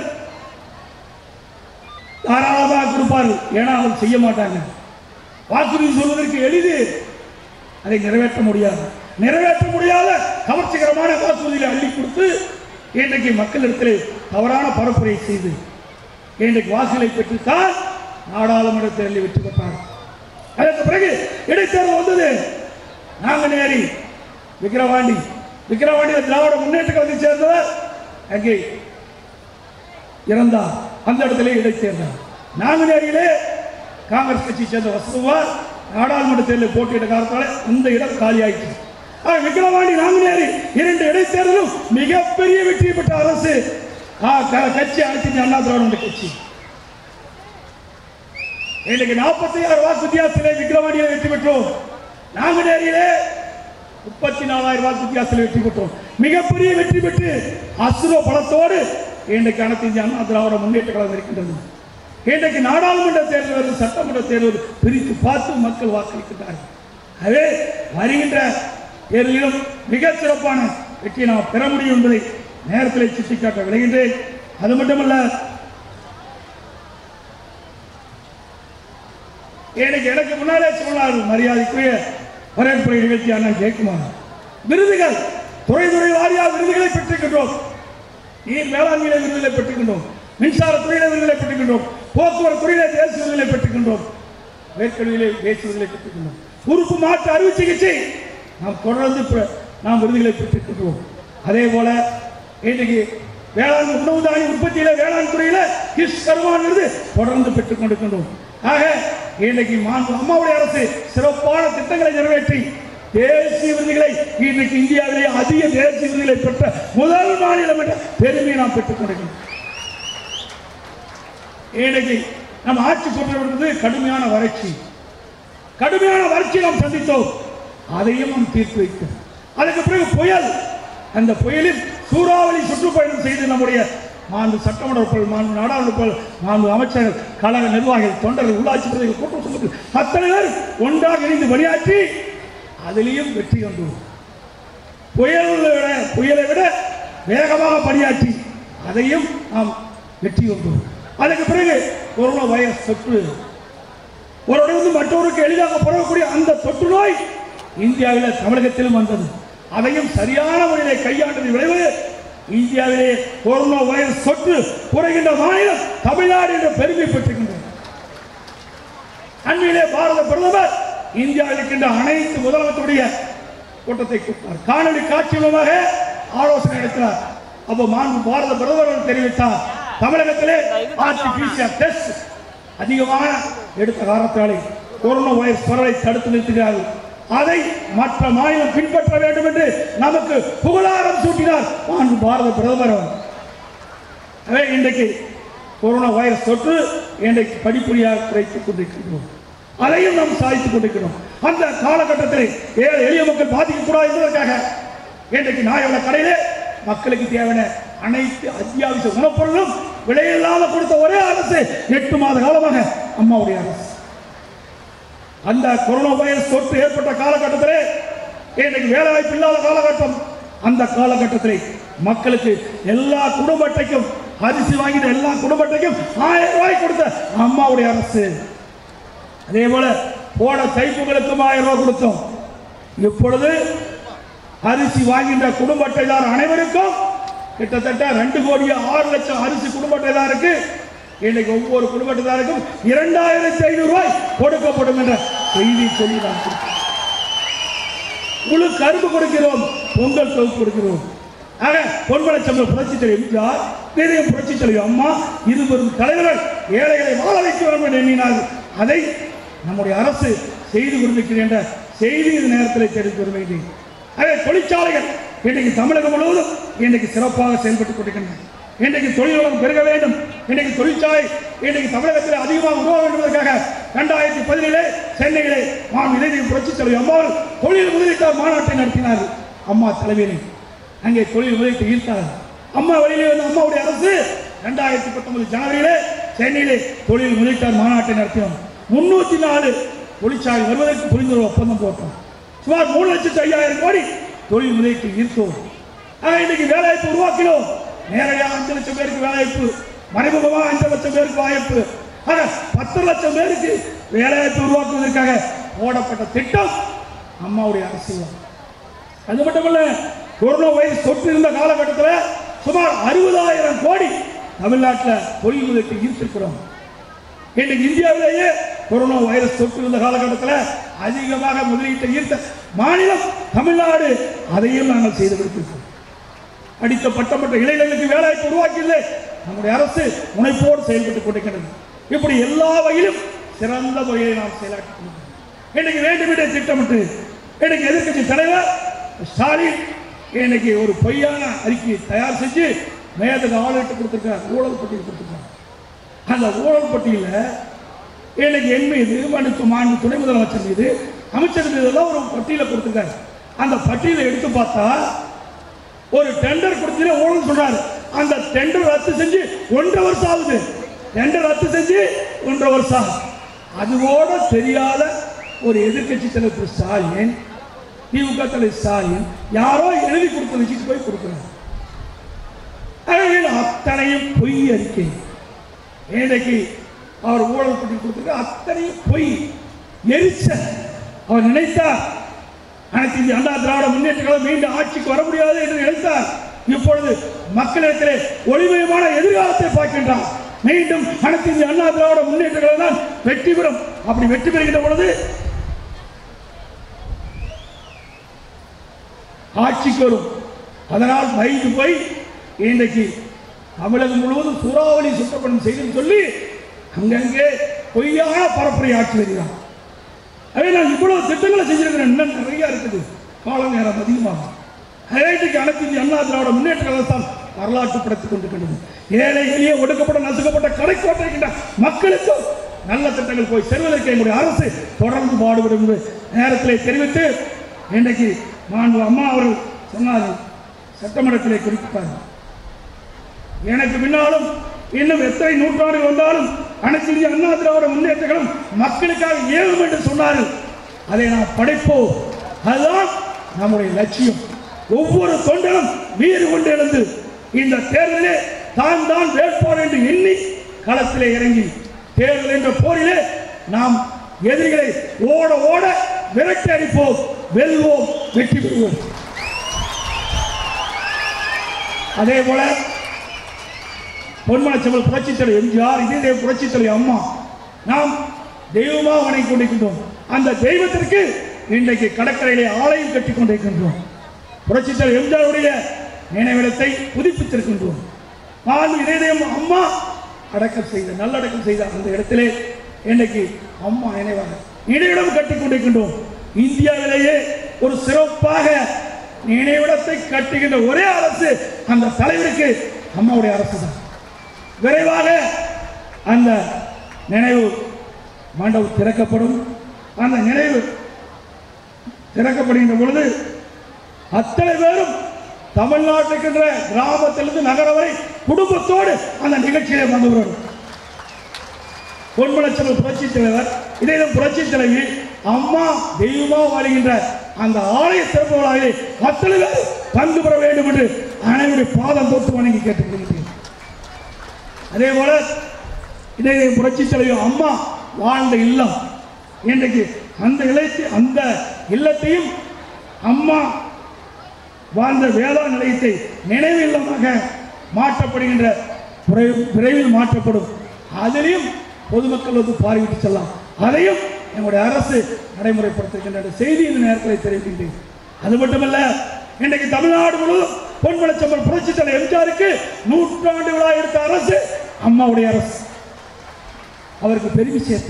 S1: தாராளமாக கொடுப்பார்கள் ஏன்னா அவர் செய்ய மாட்டாங்க வாக்குறுதி சொல்வதற்கு எளிது அதை நிறைவேற்ற முடியாது நிறைவேற்ற முடியாத கவர்ச்சிகரமான வாக்குறுதிகளை அள்ளி கொடுத்து இன்றைக்கு மக்களிடத்தில் தவறான பரப்புரை செய்து இன்றைக்கு வாக்குகளை பெற்றுத்தான் நாடாளுமன்ற தேர்தலில் வெற்றி பெற்றார் அதற்கு பிறகு இடைத்தேர்தல் வந்தது நாங்குநேரி விக்கிரவாண்டி விக்கிரவாண்டியில் திராவிட முன்னேற்ற கழகத்தை சேர்ந்தவர் அங்கே இறந்தார் அந்த இடத்திலே இடைத்தேர்ந்தார் நாங்குநேரியிலே காங்கிரஸ் கட்சியை சேர்ந்த வசதுவார் நாடாளுமன்ற தேர்தலில் போட்டியிட்ட காலத்தால் இந்த இடம் காலியாயிற்று ஆக விக்கிரவாண்டி நாங்குநேரி இரண்டு இடைத்தேர்தலும் மிகப்பெரிய வெற்றி பெற்ற அரசு ஆ, க- கட்சி அனைத்து அண்ணா திராவிட கட்சி இன்னைக்கு நாற்பத்தி ஆறு வாக்கு வித்தியாசத்திலே விக்கிரவாண்டியில் வெற்றி பெற்றோம் நாங்குநேரியிலே முப்பத்தி நாலாயிரம் வாக்கு வித்தியாசத்தில் வெற்றி பெற்றோம் மிகப்பெரிய வெற்றி பெற்று அசுர பலத்தோடு இன்றைக்கு அனைத்து இந்திய அண்ணா திராவிட முன்னேற்ற கழகம் இருக்கின்றது இன்றைக்கு நாடாளுமன்ற தேர்தல் வருது சட்டமன்ற தேர்தல் பிரித்து பார்த்து மக்கள் வாக்களிக்கின்றார்கள் அதே வருகின்ற தேர்தலிலும் மிகச் சிறப்பான வெற்றியை நாம் பெற முடியும் என்பதை நேரத்தில் சுட்டிக்காட்ட விளைகின்றேன் அது மட்டுமல்ல எனக்கு எனக்கு முன்னாலே சொன்னார் மரியாதைக்குரிய வரவேற்புரை நிகழ்ச்சி அண்ணன் ஜெயக்குமார் விருதுகள் துறை துறை வாரியாக விருதுகளை பெற்றிருக்கின்றோம் நீர் மேலாண்மையில விருதுகளை பெற்றுக்கின்றோம் மின்சார துறையில விருதுகளை பெற்றுக்கின்றோம் போக்குவரத்து துறையில தேசிய விருதுகளை பெற்றுக்கின்றோம் மேற்கல்வியிலே தேசிய விருதுகளை பெற்றுக்கின்றோம் உறுப்பு மாற்று அறுவை சிகிச்சை நாம் தொடர்ந்து பெ- நாம் விருதுகளை பெற்றிருக்கின்றோம் அதே போல இன்றைக்கு வேளாண் உணவு தானிய உற்பத்தியில வேளாண் துறையில கிஸ் கருவான் விருது தொடர்ந்து பெற்றுக் கொண்டிருக்கின்றோம் ஆக இன்னைக்கு மாண்பு அம்மாவுடைய அரசு சிறப்பான திட்டங்களை நிறைவேற்றி தேசிய விருதுகளை இன்றைக்கு இந்தியாவிலே அதிக தேசிய விருதுகளை பெற்ற முதல் மாநிலம் என்ற பெருமையை நாம் பெற்றுக் கொண்டிருக்கிறோம் இன்னைக்கு நம்ம ஆட்சி கொண்டிருந்தது கடுமையான வறட்சி கடுமையான வறட்சி நாம் சந்தித்தோம் அதையும் நாம் தீர்த்து வைத்தோம் அதுக்கு பிறகு புயல் அந்த புயலில் சூறாவளி சுற்றுப்பயணம் செய்து நம்முடைய மாண்பு சட்டமன்ற உறுப்பினர், மாண்பு நாடாளுமன்ற உறுப்பினர், மாண்பு அமைச்சர்கள் கழக நிர்வாகிகள் தொண்டர்கள் உள்ளாட்சி பிரதிகள் கூட்டம் சொல்லுங்கள் அத்தனை பேர் ஒன்றாக இணைந்து பணியாற்றி அதிலேயும் வெற்றி கண்டோம் புயலை விட புயலை விட வேகமாக பணியாற்றி அதையும் நாம் வெற்றி கொண்டோம் அதுக்கு பிறகு கொரோனா வைரஸ் தொற்று ஒருவரிலிருந்து மற்றவருக்கு எளிதாக பரவக்கூடிய அந்த தொற்று நோய் இந்தியாவில் தமிழகத்திலும் வந்தது அதையும் சரியான முறையில் கையாண்டது விளைவு இந்தியாவிலே கொரோனா வைரஸ் தொற்று குறைகின்ற மாநிலம் தமிழ்நாடு என்ற பெருமை பெற்றுகின்றது அண்மையிலே பாரத பிரதமர் இந்தியாவில் இருக்கின்ற அனைத்து முதலமைச்சருடைய கூட்டத்தை கூட்டினார் காணொலி காட்சி மூலமாக ஆலோசனை நடத்தினார் அப்போ மாண்பு பாரத பிரதமர் அவர்கள் தெரிவித்தார் தமிழகத்திலே ஆர்டிபிசிஆர் டெஸ்ட் அதிகமான எடுத்த காரணத்தாலே கொரோனா வைரஸ் பரவலை தடுத்து நிறுத்துகிறார்கள் அதை மற்ற மாநிலம் பின்பற்ற வேண்டும் என்று நமக்கு புகழாரம் சூட்டினார் மாண்பு பாரத பிரதமர் அவர் எனவே இன்றைக்கு கொரோனா வைரஸ் தொற்று இன்றைக்கு படிப்படியாக குறைத்துக் கொண்டிருக்கிறோம் அதையும் நாம் சாதித்துக் கொண்டிருக்கிறோம் அந்த காலகட்டத்தில் ஏழை எளிய மக்கள் பாதிக்கக்கூடாது என்பதற்காக இன்றைக்கு நாயோட கடையிலே மக்களுக்கு தேவையான அனைத்து அத்தியாவசிய உணவுப் பொருளும் விலையில்லாம கொடுத்த ஒரே அரசு எட்டு மாத காலமாக அம்மாவுடைய அரசு அந்த கொரோனா வைரஸ் தொற்று ஏற்பட்ட காலகட்டத்திலே இன்றைக்கு வேலைவாய்ப்பு இல்லாத காலகட்டம் அந்த காலகட்டத்திலே மக்களுக்கு எல்லா குடும்ப அட்டைக்கும் அரிசி வாங்கின எல்லா குடும்ப அட்டைக்கும் ஆயிரம் ரூபாய் கொடுத்த அம்மாவுடைய அரசு அதே போல போன தைப்புகளுக்கும் ஆயிரம் ரூபாய் கொடுத்தோம் இப்பொழுது அரிசி வாங்கின்ற குடும்ப அட்டைதார் அனைவருக்கும் கிட்டத்தட்ட ரெண்டு கோடி ஆறு லட்சம் அரிசி குடும்ப அட்டைதாருக்கு இன்னைக்கு ஒவ்வொரு குடும்ப அட்டைதாருக்கும் இரண்டாயிரத்தி ஐநூறு ரூபாய் கொடுக்கப்படும் என்ற செய்தி சொல்லி நான் கொடுக்கிறேன். முழு கரும்பு கொடுக்கிறோம் பொங்கல் தொகுப்பு கொடுக்கிறோம் ஆக பொன்மலச்சம்பளம் புரட்சி தலைவர் எம்ஜிஆர் நிறைய புரட்சி தலைவர் அம்மா இருவரும் தலைவர்கள் ஏழைகளை வாழ வைக்க வேண்டும் என்று எண்ணினார்கள் அதை நம்முடைய அரசு செய்து கொண்டிருக்கிறேன் என்ற செய்தி இந்த நேரத்தில் தெரிவித்து வருகிறேன் அதே தொழிற்சாலைகள் இன்றைக்கு தமிழகம் முழுவதும் இன்றைக்கு சிறப்பாக செயல்பட்டுக் கொண்டிருக்கின்றன இன்றைக்கு தொழில் வளம் பெருக வேண்டும் இன்றைக்கு தொழிற்சாலை இன்றைக்கு தமிழகத்தில் அதிகமாக உருவ வேண்டும் என்பதற்காக ரெண்டாயிரத்தி பதினேழு சென்னையிலே மாநில இளைஞர் புரட்சி தலைவர் அம்மாவில் தொழில் முதலீட்டார் மாநாட்டை நடத்தினார்கள் அம்மா தலைமையிலே அங்கே தொழில் முதலீட்டு ஈர்த்தார்கள் அம்மா வழியிலே வந்து அம்மாவுடைய அரசு ரெண்டாயிரத்தி பத்தொன்பது ஜனவரியிலே சென்னையிலே தொழில் முதலீட்டார் மாநாட்டை நடத்தினோம் முன்னூத்தி நாலு தொழிற்சாலை வருவதற்கு புரிந்துணர்வு ஒப்பந்தம் போட்டோம் சுமார் மூணு லட்சத்து ஐயாயிரம் கோடி தொழில் முதலீட்டு ஈர்த்தோம் ஆக இன்னைக்கு வேலைவாய்ப்பு உருவாக்கினோம் நேரடியாக அஞ்சு லட்சம் பேருக்கு வேலைவாய்ப்பு மறைமுகமாக அஞ்சு லட்சம் பேருக்கு வாய்ப்பு ஆக பத்து லட்சம் பேருக்கு வேலைவாய்ப்பு உருவாக்குவதற்காக போடப்பட்ட திட்டம் அம்மாவுடைய அரசியல் அது மட்டுமல்ல கொரோனா வைரஸ் தொற்று இருந்த காலகட்டத்தில் சுமார் அறுபதாயிரம் கோடி தமிழ்நாட்டில் தொழில் முதலீட்டு ஈர்த்திருக்கிறோம் இன்னைக்கு இந்தியாவிலேயே கொரோனா வைரஸ் தொற்று இருந்த காலகட்டத்தில் அதிகமாக முதலீட்டை ஈர்த்த மாநிலம் தமிழ்நாடு அதையும் நாங்கள் செய்து கொடுத்திருக்கிறோம் அடித்த பட்டப்பட்ட இளைஞர்களுக்கு வேலைவாய்ப்பு உருவாக்கியதில்லை நம்முடைய அரசு முனைப்போடு செயல்பட்டுக் கொண்டிருக்கிறது இப்படி எல்லா வகையிலும் சிறந்த முறையை நாம் செயலாற்றி கொண்டிருக்கிறோம் இன்னைக்கு வேண்டுமென்றே திட்டமிட்டு இன்னைக்கு எதிர்க்கட்சி தலைவர் ஸ்டாலின் இன்னைக்கு ஒரு பொய்யான அறிக்கையை தயார் செஞ்சு மேயத்துக்கு ஆளுநர்கிட்ட கொடுத்திருக்கார் ஊழல் பட்டியல் கொடுத்திருக்கார் அந்த ஊழல் பட்டியலில் இன்னைக்கு என் மீது மனு மாண்பு துணை முதலமைச்சர் மீது அமைச்சர் மீது எல்லாம் ஒரு பட்டியலை கொடுத்திருக்காரு அந்த பட்டியலை எடுத்து பார்த்தா ஒரு டெண்டர் கொடுத்தீங்க ஊழல் சொல்றாரு அந்த டெண்டர் ரத்து செஞ்சு ஒன்றரை வருஷம் ஆகுது டெண்டர் ரத்து செஞ்சு ஒன்றரை வருஷம் ஆகுது. அதுவோட தெரியாத ஒரு எதிர்க்கட்சி தலைவர் திரு ஸ்டாலின் திமுக தலைவர் ஸ்டாலின் யாரோ எழுதி கொடுத்த வச்சுட்டு போய் கொடுக்குறாங்க அவைகள் அத்தனையும் பொய் அறிக்கை இன்றைக்கு அவர் ஊழல் பட்டி கொடுத்துருக்க அத்தனையும் பொய் எரிச்ச அவர் நினைத்தார் அனைத்து இந்திய அண்ணா திராவிட முன்னேற்ற கழகம் மீண்டும் ஆட்சிக்கு வர முடியாது என்று நினைத்தார் இப்பொழுது மக்களிடத்திலே ஒளிமயமான எதிர்காலத்தை பார்க்கின்றார் மீண்டும் அனைத்து இந்திய அண்ணா திராவிட முன்னேற்ற கழகம் தான் வெற்றி பெறும் அப்படி வெற்றி பெறுகின்ற பொழுது ஆட்சிக்கு வரும் அதனால் பயந்து போய் இன்றைக்கு தமிழகம் முழுவதும் சூறாவளி சுத்தப்படும் செய்துன்னு சொல்லி அங்கங்கே பொய்யான பரப்புரை ஆட்சி வருகிறான் அதே நான் இவ்வளவு திட்டங்களை செஞ்சிருக்கிறேன் இன்னும் நிறைய இருக்குது கால நேரம் அதிகமாகும் இன்றைக்கு அனைத்து இந்திய அண்ணா திராவிட முன்னேற்ற கழகத்தான் வரலாற்று படுத்திக் கொண்டிருக்கின்றது ஏழை எளிய ஒடுக்கப்பட்ட நசுக்கப்பட்ட கடைக்கோட்டை இருக்கின்ற மக்களுக்கு நல்ல திட்டங்கள் போய் செல்வதற்கு எங்களுடைய அரசு தொடர்ந்து பாடுபடும் என்று நேரத்திலே தெரிவித்து இன்றைக்கு மாண்பு அம்மா அவர்கள் சொன்னார்கள் சட்டமன்றத்திலே குறிப்பிட்டார்கள் எனக்கு பின்னாலும் இன்னும் எத்தனை நூற்றாண்டுகள் வந்தாலும் அனைத்து இந்திய அண்ணா திராவிட முன்னேற்றங்களும் மக்களுக்காக ஏவும் என்று சொன்னார்கள் அதை நாம் படைப்போம் அதுதான் நம்முடைய லட்சியம் ஒவ்வொரு தொண்டனும் வீறு கொண்டு எழுந்து இந்த தேர்தலிலே தான் தான் வேட்பாளர் என்று எண்ணி களத்திலே இறங்கி தேர்தல் என்ற போரிலே நாம் எதிரிகளை ஓட ஓட விரட்டி அடிப்போம் வெல்வோம் வெற்றி பெறுவோம் அதே போல பொன்மனச்செவல் புரட்சித் தலைவர் எம்ஜிஆர் இதே தெய்வ புரட்சித் தலைவர் அம்மா நாம் தெய்வமாக வணங்கிக் கொண்டிருக்கின்றோம் அந்த தெய்வத்திற்கு இன்றைக்கு கடற்கரையிலே ஆலயம் கட்டிக் கொண்டிருக்கின்றோம் புரட்சித் தலைவர் எம்ஜிஆருடைய நினைவிடத்தை புதுப்பித்திருக்கின்றோம் நான் இதே தெய்வம் அம்மா அடக்கம் செய்த நல்லடக்கம் செய்த அந்த இடத்திலே இன்றைக்கு அம்மா நினைவாக நினைவிடம் கட்டிக் கொண்டிருக்கின்றோம் இந்தியாவிலேயே ஒரு சிறப்பாக நினைவிடத்தை கட்டுகின்ற ஒரே அரசு அந்த தலைவருக்கு அம்மாவுடைய அரசு தான் விரைவாக அந்த நினைவு மண்டபம் திறக்கப்படும் அந்த நினைவு திறக்கப்படுகின்ற பொழுது அத்தனை பேரும் தமிழ்நாட்டில் இருக்கின்ற கிராமத்திலிருந்து நகரம் வரை குடும்பத்தோடு அந்த நிகழ்ச்சியிலே வந்து வரும் பொன்மலச்சல் புரட்சி தலைவர் இதே புரட்சி தலைவி அம்மா தெய்வமா வாழ்கின்ற அந்த ஆலய சிறப்பு விழாவிலே அத்தனை பேர் பங்கு பெற வேண்டும் என்று அனைவருடைய பாதம் தொட்டு வணங்கி கேட்டுக்கொள்கிறேன் அதே போல இதே புரட்சி தலைவர் அம்மா வாழ்ந்த இல்லம் இன்றைக்கு அந்த இல்லத்தை அந்த இல்லத்தையும் அம்மா வாழ்ந்த வேளாண் நிலையத்தை நினைவு இல்லமாக மாற்றப்படுகின்ற விரைவில் விரைவில் மாற்றப்படும் அதிலையும் பொதுமக்கள் வந்து பார்வையிட்டு செல்லலாம் அதையும் எங்களுடைய அரசு நடைமுறைப்படுத்துகின்ற செய்தி இந்த நேரத்தில் தெரிவிக்கின்றேன் அது மட்டுமல்ல இன்றைக்கு தமிழ்நாடு முழுவதும் பொன்மலச்சம்பல் புரட்சி தலைவர் எம்ஜிஆருக்கு நூற்றாண்டு விழா எடுத்த அரசு அம்மாவுடைய அரசு அவருக்கு பெருமை சேர்த்து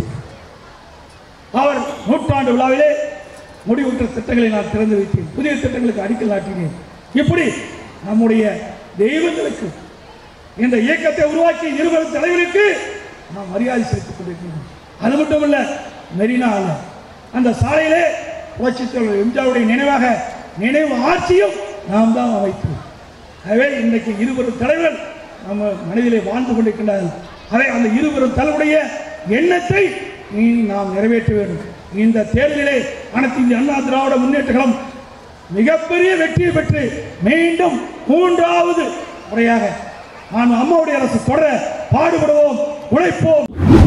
S1: அவர் நூற்றாண்டு விழாவிலே முடிவுற்ற திட்டங்களை நான் திறந்து வைத்தேன் புதிய திட்டங்களுக்கு அடிக்கல் நாட்டினேன் இப்படி நம்முடைய தெய்வங்களுக்கு இந்த இயக்கத்தை உருவாக்கி இருவரும் தலைவருக்கு நாம் மரியாதை செலுத்திக் கொண்டிருக்கிறோம் அது மட்டுமல்ல மெரினால அந்த சாலையிலே புரட்சித் தலைவர் எம்ஜிஆருடைய நினைவாக நினைவு ஆட்சியும் நாம் தான் அமைத்தோம் எனவே இன்றைக்கு இருவரும் தலைவர் நம்ம மனதிலே வாழ்ந்து கொண்டிருக்கின்றார்கள் அதை அந்த இருவரும் தலைவருடைய எண்ணத்தை நீ நாம் நிறைவேற்ற வேண்டும் இந்த தேர்தலிலே அனைத்து இந்திய அண்ணா திராவிட முன்னேற்ற கழகம் மிகப்பெரிய வெற்றியை பெற்று மீண்டும் மூன்றாவது முறையாக நான் அம்மாவுடைய அரசு தொடர பாடுபடுவோம் உழைப்போம்